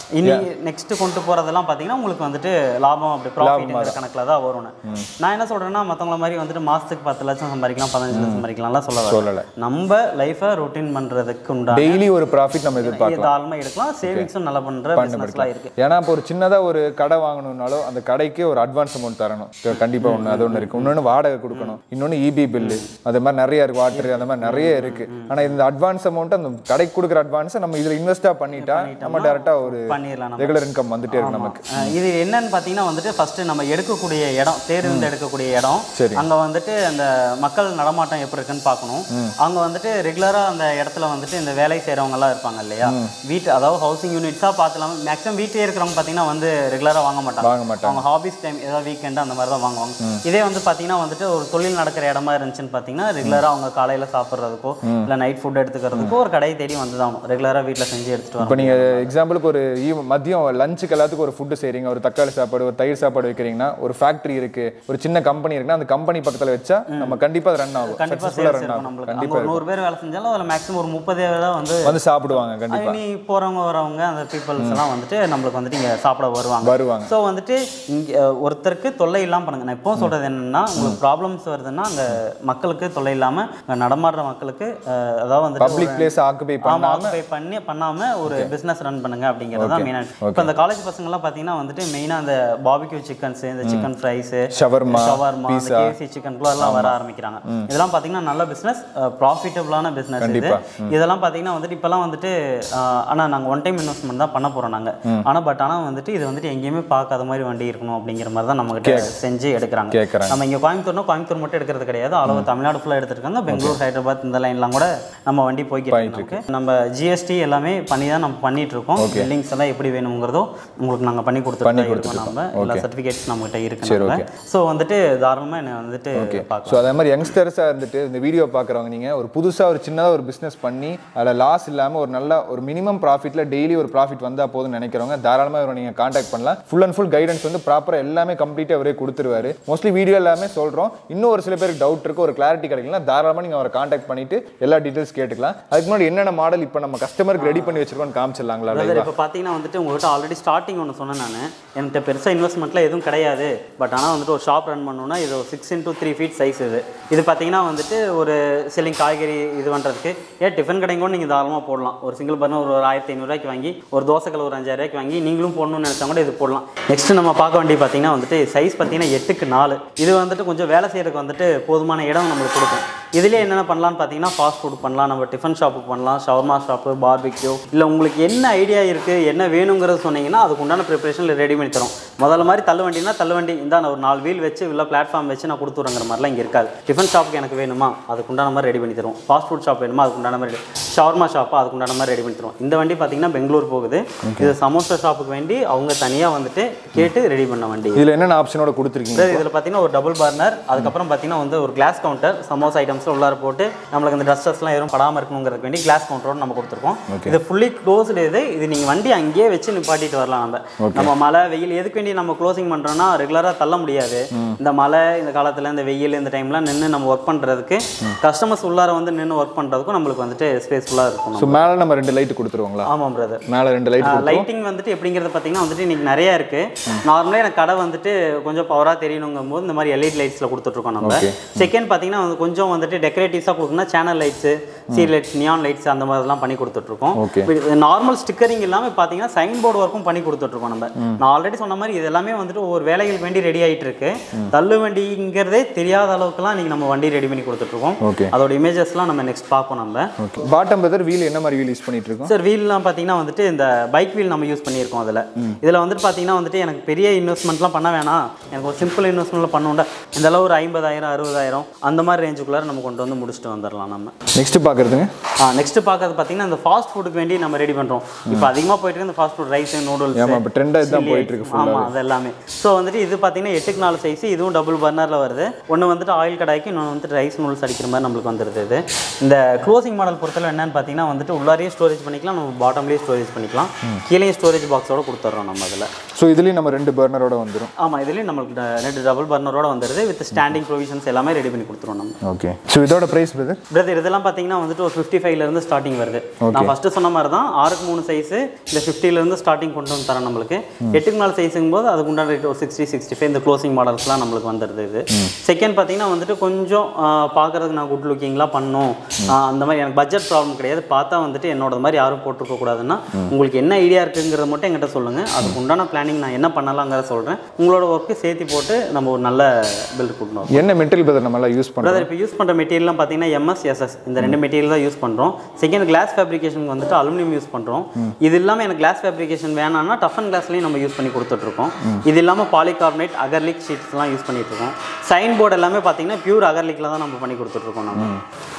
இனி நெக்ஸ்ட் கொண்டு போறதெல்லாம் பார்த்தீங்கன்னா உங்களுக்கு வந்துட்டு லாபம் அப்படி ப்ராஃபிட்ங்கிற கணக்கில் தான் வரும்னு நான் என்ன சொல்றேன்னா மற்றவங்கள மாதிரி வந்துட்டு மாசத்துக்கு பத்து லட்சம் சம்பாதிக்கலாம் பதினஞ்சு லட்சம் சம்பாதிக்கலாம்லாம் சொல்ல வரல. சொல்லலை நம்ம லைஃபை ரொட்டீன் பண்றதுக்கு உண்டான டெய்லி ஒரு ப்ராஃபிட் நம்ம எதிர்பார்க்கலாம் தாராளமாக எடுக்கலாம் சேவிங்ஸும் நல்லா பண்ற பிஸ்னஸ்லாம் இருக்கு ஏன்னா இப்போ ஒரு சின்னதா ஒரு கடை வாங்கணும்னாலும் அந்த கடைக்கு ஒரு அட்வான்ஸ் அமௌண்ட் தரணும் க- கண்டிப்பா ஒண்ணு அது ஒண்ணு இருக்கு இன்னொன்னு வாடகை கொடுக்கணும் இன்னொன்னு இபி பில்லு அது மாதிரி நிறைய இருக்கு வாட்டர் அந்த மாதிரி நிறைய இருக்கு ஆனா இந்த அட்வான்ஸ் அமௌண்ட் அந்த கடைக்கு கொடுக்குற அட்வான்ஸை நம்ம இதுல இன்வெஸ்டா பண்ணிட்டா நம்ம டேரக்டா ஒரு பண்ணிடலாம் நம்ம ரெகுலர் இன்கம் வந்துட்டே இருக்கு நமக்கு அஹ் இது என்னன்னு பார்த்தீங்கன்னா வந்துட்டு ஃபர்ஸ்ட் நம்ம எடுக்கக்கூடிய இடம் தேர்ந்து எடுக்கக்கூடிய இடம் சரி. அங்க வந்துட்டு அந்த மக்கள் நடமாட்டம் எப்படி இருக்குன்னு பார்க்கணும் அங்க வந்துட்டு ரெகுலரா அந்த இடத்துல வந்துட்டு இந்த வேலை செய்றவங்க எல்லாம் இருப்பாங்க இல்லையா வீட்டு அதாவது ஹவுசிங் யூனிட்ஸா பார்த்துலாம் மேக்ஸிமம் வீட்டிலே இருக்கிறவங்க பார்த்தீங்கன்னா வந்து ரெகுலரா வாங்க மாட்டாங்க வாங்க மாட்டாங்க அவங்க ஹாபிஸ் டைம் ஏதாவது வீக்கெண்ட் அந்த மாதிரி தான் வாங்குவாங்க இதே வந்து பார்த்தீங்கன்னா வந்துட்டு ஒரு தொழில் நடக்கிற இடமா இருந்துச்சுன்னு பார்த்தீங்கன்னா ரெகுலராக அவங்க காலையில் சாப்பிட்றதுக்கோ இல்லை நைட் ஃபுட் எடுத்துக்கிறதுக்கோ ஒரு கடையை தேடி வந்து தான் ரெகுலராக வீட்டில் செஞ்சு எடுத்துட்டு இப்போ வரோம் நீங்க எக்ஸாம்பிளுக்கு ஒரு ஈவ் மதியம் லஞ்சுக்கு எல்லாத்துக்கும் ஒரு ஃபுட்டு செய்றீங்க ஒரு தக்காளி சாப்பாடு ஒரு தயிர் சாப்பாடு வைக்கிறீங்கன்னா ஒரு ஃபேக்டரி இருக்கு ஒரு சின்ன கம்பெனி இருக்குன்னா அந்த கம்பெனி பக்கத்துல வச்சா நம்ம கண்டிப்பா அது ரன் ஆகும் கண்டிப்பாக சக்ஸஸ்ஃபுல்லாக சேல்ஸ் ரன் இருக்கும் ஆகும் நம்மளுக்கு அங்கே கண்டிப்பா ஒரு நூறு பேர் வேலை செஞ்சாலும் அதில் மேக்ஸிமம் ஒரு முப்பது தான் வந்து வந்து சாப்பிடுவாங்க கண்டிப்பா இனி போகிறவங்க வரவங்க அந்த பீப்புள்ஸ் எல்லாம் வந்துட்டு நம்மளுக்கு வந்துட்டு இங்கே சாப்பிட வருவாங்க வருவாங்க ஸோ வந்துட்டு இங்கே ஒருத்தருக்கு தொல்லை இல்லாமல் பண்ணுங்க நான் இப்போ சொல்கிறது என்னன்னா உங்களுக்கு ப்ராப்ளம்ஸ் வருதுன்னா அங்கே மக்களுக்கு தொல்லை இல்லாமல் அங்கே நடமாடுற மக்களுக்கு அஹ், அதாவது வந்துட்டு பப்ளிக் பிளேஸ் ஆக்குபை ஆமா பண்ணாம ஆக்குபை பண்ணி பண்ணாம ஒரு பிசினஸ் ரன் பண்ணுங்க அப்படிங்கிறது தான் மெயினாக இப்போ இந்த காலேஜ் பசங்கலாம் பார்த்தீங்கன்னா வந்துட்டு மெயினாக அந்த பாபிக்யூ சிக்கன்ஸ் இந்த சிக்கன் ஃப்ரைஸ் ஷவர்மா ஷவர்மா இந்த கேஎஃப்சி சிக்கன் எல்லாம் வர ஆரம்பிக்கிறாங்க இதெல்லாம் பார்த்தீங்கன்னா நல்ல பிஸ்னஸ் ப்ராஃபிட்டபிளான பிஸ்னஸ் இது கண்டிப்பா. இதெல்லாம் பார்த்தீங்கன்னா வந்துட்டு இப்போலாம் வந்துட்டு அஹ், ஆனா நாங்கள் ஒன் டைம் இன்வெஸ்ட்மெண்ட் தான் பண்ண போறோம் நாங்க ஆனா பட் ஆனா வந்துட்டு இது வந்துட்டு எங்கேயுமே பார்க்காத மாதிரி வண்டி இருக்கணும் அப்படிங்கிற மாதிரி தான் நம்மகிட்ட செஞ்சு எடுக்கிறாங்க கேட்குறாங்க நம்ம இங்க கோயம்புத்தூர்னா கோயம்புத்தூர் மட்டும் எடுக்கிறது கிடையாது அளவு தமிழ்நாடு ஃபுல்லாக எடுத்திருக்காங்க பெங்களூர் ஹைதராபாத் இந்த லைன்லாம் கூட நம்ம வண்டி போய்கிட்டு இருக்கு நம்ம ஜிஎஸ்டி எல்லாமே பண்ணி தான் நம்ம பண்ணிட்டு இருக்கோம் பில்லிங்ஸ் எல்லாம் எப்படி வேணுங்கிறதோ உங்களுக்கு நாங்க பண்ணி கொடுத்துட்டு இருக்கோம் நம்ம எல்லா சர்டிஃபிகேட்ஸ் நம்மகிட்ட இருக்கு நம்ம ஸோ வந்துட்டு தாராளமா என்ன வந்துட்டு பார்க்கலாம் ஸோ அதே மாதிரி யங்ஸ்டர்ஸாக இருந்துட்டு இந்த வீடியோ பார்க்குறவங்க நீங்கள் ஒரு புதுசாக ஒரு சின்னதாக ஒரு பிஸ்னஸ் பண்ணி அதில் லாஸ் இல்லாமல் ஒரு நல்ல ஒரு மினிமம் ப்ராஃபிட்டில் டெய்லி ஒரு ப்ராஃபிட் வந்தால் போதும்னு நினைக்கிறவங்க தாராளமாக இவரை நீங்கள் காண்டாக்ட் பண்ணலாம் ஃபுல் அண்ட் ஃபுல் கைடன்ஸ் வந்து ப்ராப்பராக எல்லாமே கம்ப்ளீட்டாக அவரே கொடுத்துருவாரு மோஸ்ட்லி வீடியோ எல்லாமே சொல்கிறோம் இன்னும் ஒரு சில பேருக்கு டவுட் இருக்கு ஒரு கிளாரிட்டி கிடைக்கல தாராளமாக நீங்கள் அவரை காண்டாக்ட் பண்ணிட்டு எல்லா டீட்டெயில்ஸ் கேட்டுக்கலாம் அதுக்கு முன்னாடி என்னென்ன மாடல் இப்போ நம்ம கஸ்டமருக்கு ரெடி பண்ணி வச்சிருக்கோம்னு காமிச்சிடலாங்களா பிரதர் இப்போ பார்த்தீங்கன்னா வந்துட்டு உங்கள்கிட்ட ஆல்ரெடி ஸ்டார்டிங் ஒன்று சொன்னேன் நான் என்கிட்ட பெருசாக இன்வெஸ்ட்மெண்ட்லாம் எதுவும் கிடையாது பட் ஆனால் வந்துட்டு ஒரு ஷாப் ரன் பண்ணணும்னா இது ஒரு six into three feet size இது இது பார்த்தீங்கன்னா வந்துட்டு ஒரு செல்லிங் காய்கறி இது பண்ணுறதுக்கு ஏன் டிஃபன் கடைங்க கூட நீங்கள் தாராளமாக போடலாம் ஒரு சிங்கிள் பர்னர் ஒரு ஆயிரத்தி ஐநூறுரூவாய்க்கு வாங்கி ஒரு தோசைக்கல் ஒரு அஞ்சாயிரூவாய்க்கு வாங்கி நீங்களும் போடணும்னு நினச்சா கூட இது போடலாம் நெக்ஸ்ட் நம்ம பார்க்க வேண்டிய பார்த்தீங்கன்னா வந்துட்டு சைஸ் பார்த்தீங்கன்னா எட்டுக்கு நாலு இது வந்துட்டு கொஞ்சம் வேலை செய்யறதுக்கு வந்துட்டு போதுமான இடம் நம்மளுக்கு கொடுக்கும் இதுலேயே என்னென்ன பண்ணலாம்னு பார்த்தீங்கன்னா ஃபாஸ்ட் ஃபுட் பண்ணலாம் நம்ம டிஃபன் ஷாப்புக்கு பண்ணலாம் ஷவர்மா ஷாப்பு பார்பிக்யூ இல்லை உங்களுக்கு என்ன ஐடியா இருக்குது என்ன வேணுங்கிறது சொன்னீங்கன்னா அதுக்கு உண்டான ப்ரிப்பரேஷனில் ரெடி பண்ணி தரோம் முதல்ல மாதிரி தள்ளு வண்டினா தள்ளு வண்டி இந்த நான் ஒரு நாலு வீல் வச்சு இல்லை பிளாட்ஃபார்ம் வச்சு நான் கொடுத்துறங்கிற மாதிரிலாம் இங்கே இருக்காது டிஃபன் ஷாப்புக்கு எனக்கு வேணுமா அதுக்கு உண்டான மாதிரி ரெடி பண்ணி தருவோம் ஃபாஸ்ட் ஃபுட் ஷாப் வேணுமா அதுக்கு உண்டான மாதிரி ஷவர்மா ஷாப்பா அதுக்கு உண்டான மாதிரி ரெடி பண்ணி தருவோம் இந்த வண்டி பார்த்தீங்கன்னா பெங்களூர் போகுது இது சமோசா ஷாப்புக்கு வேண்டி அவங்க தனியாக வந்துட்டு கேட்டு ரெடி பண்ண வண்டி இதில் என்னென்ன ஆப்ஷனோட கொடுத்துருக்கீங்க சார் இதில் பார்த்தீங்கன்னா ஒரு டபுள் பர்னர் அதுக்கப்புறம் பார்த்தீங்கன்னா வந்து ஒரு கிளாஸ் கவுண்டர் சமோசா ஐட்டம்ஸ்லாம் உள்ளார போட்டு நம்மளுக்கு இந்த டஸ்டர்ஸ்லாம் எதுவும் படாமல் இருக்கணுங்கிறதுக்கு வேண்டி கிளாஸ் கவுண்டரோட நம்ம கொடுத்துருக்கோம் இது ஃபுல்லி க்ளோஸ்டு இது இது நீங்கள் வண்டி அங்கேயே வச்சு நிப்பாட்டிட்டு வரலாம் நம்ம நம்ம மழை வெயில் எதுக்கு வேண்டி நம்ம க்ளோசிங் பண்ணுறோம்னா ரெகுலராக தள்ள முடியாது இந்த மழை இந்த காலத்தில் இந்த வெயில் இந்த டைம்லாம் நின்று நம்ம ஒர்க் பண்ணுறதுக்கு கஸ்டமர்ஸ் உள்ளார வந்து நின்று ஒர்க் பண்ணுறதுக்கும் நம்மளுக்கு வந்துட்டு ஸ்பேஸ்ஃபுல்லாக இருக்கணும் ஸோ மேலே நம்ம ரெண்டு லைட் கொடுத்துருவோங்களா ஆமாம் பிரதர் மேலே ரெண்டு லைட் லைட்டிங் வந்துட்டு எப்படிங்கிறது பார்த்தீங்கன்னா வந்துட்டு இன்னைக்கு நிறைய இருக்கு நார்மலாக எனக்கு கடை வந்துட்டு கொஞ்சம் பவராக தெரியணுங்கும் போது இந்த மாதிரி எல்இடி லைட்ஸில் கொடுத்துட்ருக்கோம் நம்ம Okay. செகண்ட் பார்த்தீங்கன்னா வந்து கொஞ்சம் வந்துட்டு டெக்கரேட்டிவ்ஸாக கொடுக்கணும்னா சேனல் லைட்ஸு சீர் லைட்ஸ் நியான் லைட்ஸ் அந்த மாதிரிலாம் பண்ணி கொடுத்துட்ருக்கோம் Okay. நார்மல் ஸ்டிக்கரிங் இல்லாமல் பார்த்தீங்கன்னா சைன் போர்டு ஒர்க்கும் பண்ணி கொடுத்துட்ருக்கோம் நம்ம நான் ஆல்ரெடி சொன்ன மாதிரி இது எல்லாமே வந்துட்டு ஒவ்வொரு வேலைகளுக்கு வேண்டி ரெடி ஆயிட்டு இருக்கு தள்ளு வண்டிங்கிறதே தெரியாத அளவுக்குலாம் இன்னைக்கு நம்ம வண்டி ரெடி பண்ணி கொடுத்துட்ருக்கோம் ஓகே அதோட இமேஜஸ்லாம் நம்ம நெக்ஸ்ட் பார்ப்போம் நம்ம ஓகே பாட்டம் பிரதர் வீல் என்ன மாதிரி வீல் யூஸ் பண்ணிட்டு இருக்கோம் சார் வீல்லாம் பார்த்தீங்கன்னா வந்துட்டு இந்த பைக் வீல் நம்ம யூஸ் பண்ணியிருக்கோம் அதில் இதில் வந்துட்டு பார்த்தீங்கன்னா வந்துட்டு எனக்கு பெரிய இன்வெஸ்ட்மெண்ட்லாம் பண்ண வேணாம் எனக்கு ஒரு சிம்பிள் இன்வெஸ்ட்மெண்ட்டில் பண்ணுவோம்டா இந்த அளவு ஒரு ஐம்பதாயிரம் அறுபதாயிரம் அந்த மாதிரி ரேஞ்சுக்குள்ளார நம்ம கொண்டு வந்து முடிச்சுட்டு வந்துடலாம் நம்ம நெக்ஸ்ட் பார்க்குறதுங்க ஆ நெக்ஸ்ட் பார்க்கறது பார்த்தீங்கன்னா இந்த ஃபாஸ்ட் ஃபுட்டுக்கு வேண்டி நம்ம ரெடி பண்ணுறோம் இப்போ அதிகமாக போயிட்டு இருக்கு இந்த ஃபாஸ்ட் ஃபுட் ரைஸ் நூடுல்ஸ் ஆமா இப்போ ட்ரெண்டாக இதுதான் போயிட்டு இருக்கு full-ஆ. ஆமாம் அது எல்லாமே ஸோ வந்துட்டு இது பார்த்தீங்கன்னா எட்டுக்கு நாலு சைஸ் இதுவும் டபுள் பர்னரில் வருது ஒன்று வந்துட்டு ஆயில் கடாய்க்கு இன்னொன்று வந்துட்டு ரைஸ் நூல்ஸ் அடிக்கிற மாதிரி நம்மளுக்கு வந்துருது இது இந்த க்ளோசிங் மாடல் பொறுத்தவரை என்னன்னு பார்த்தீங்கன்னா வந்துட்டு உள்ளாரையும் ஸ்டோரேஜ் பண்ணிக்கலாம் நம்ம பாட்டம்லேயும் ஸ்டோரேஜ் பண்ணிக்கலாம் கீழேயும் ஸ்டோரேஜ் பாக்ஸோட கொடுத்துட்றோம் நம்ம அதில் ஸோ இதுலேயும் நம்ம ரெண்டு பர்னரோட வந்துடும் ஆமாம் இதுலேயும் நம்மளுக்கு ட- ரெண்டு டபுள் பர்னரோட வந்துருது வித் ஸ்டாண்டிங் ப்ரொவிஷன்ஸ் எல்லாமே ரெடி பண்ணி கொடுத்துருவோம் நம்ம ஓகே ஸோ இதோட ப்ரைஸ் பிரதர் பிரதர் இதெல்லாம் பார்த்தீங்கன்னா வந்துட்டு ஒரு ஃபிஃப்டி ஃபைவ்லேருந்து ஸ்டார்டிங் வருது நான் ஃபஸ்ட்டு சொன்ன மாதிரி தான் ஆறுக்கு மூணு சைஸு இந்த 50 ல இருந்து ஸ்டார்டிங் கொண்டு வந்து தரேன் நம்மளுக்கு எட்டுக்கு நாலு சைஸுங்கும் போது அதுக்கு உண்டான ரேட் ஒரு சிக்ஸ்டி சிக்ஸ்டி ஃபைவ் இந்த க்ளோசிங் மாடல்ஸ்லாம் நம்மளுக்கு வந்துடுது இது செகண்ட் பார்த்தீங்கன்னா வந்துட்டு கொஞ்சம் பார்க்குறதுக்கு நான் குட் லுக்கிங்லாம் பண்ணும் ஆஹ் அந்த மாதிரி எனக்கு பட்ஜெட் ப்ராப்ளம் கிடையாது பார்த்தா வந்துட்டு என்னோட மாதிரி யாரும் போட்டிருக்க கூடாதுன்னா உங்களுக்கு என்ன ஐடியா இருக்குங்கிறத மட்டும் என்கிட்ட சொல்லுங்கள் அதுக்கு உண்டான பிளானிங் நான் என்ன பண்ணலாங்கிறத சொல்கிறேன் உங்களோட ஒர்க்கு சேர்த்து போட்டு நம்ம ஒரு நல்ல பில்ட் கொடுக்கணும் என்ன மெட்டீரியல் பிரதர் நம்மளாம் யூஸ் பண்ணுறோம் பிரதர் இப்போ யூஸ் பண்ணுற மெட்டீரியல்லாம் பார்த்தீங்கன்னா எம்எஸ் எஸ்எஸ் இந்த ரெண்டு மெட்டீரியல் தான் யூஸ் பண்ணுறோம் செகண்ட் கிளாஸ் ஃபேப்ரிகேஷன் வந்துட்டு அலுமினியம் யூஸ் பண்ணுறோம் இது இல்லாமல் எனக்கு கிளாஸ் ஃபேப்ரிகேஷன் வேணாம்னா டஃப் அண்ட் கிளாஸ்லையும் நம்ம யூஸ் பண்ணி கொடுத்துட்ருக்கோம் இது இல்லாமல் பாலிகார்பனேட் அகர்லிக் ஷீட்ஸ்லாம் யூஸ் பண்ணிட்டு இருக்கோம் சைன் போர்டு எல்லாமே பார்த்தீங்கன்னா பியூர் அகர்லிக்கில் தான் நம்ம பண்ணி கொடுத்துட்ருக்கோம் நம்ம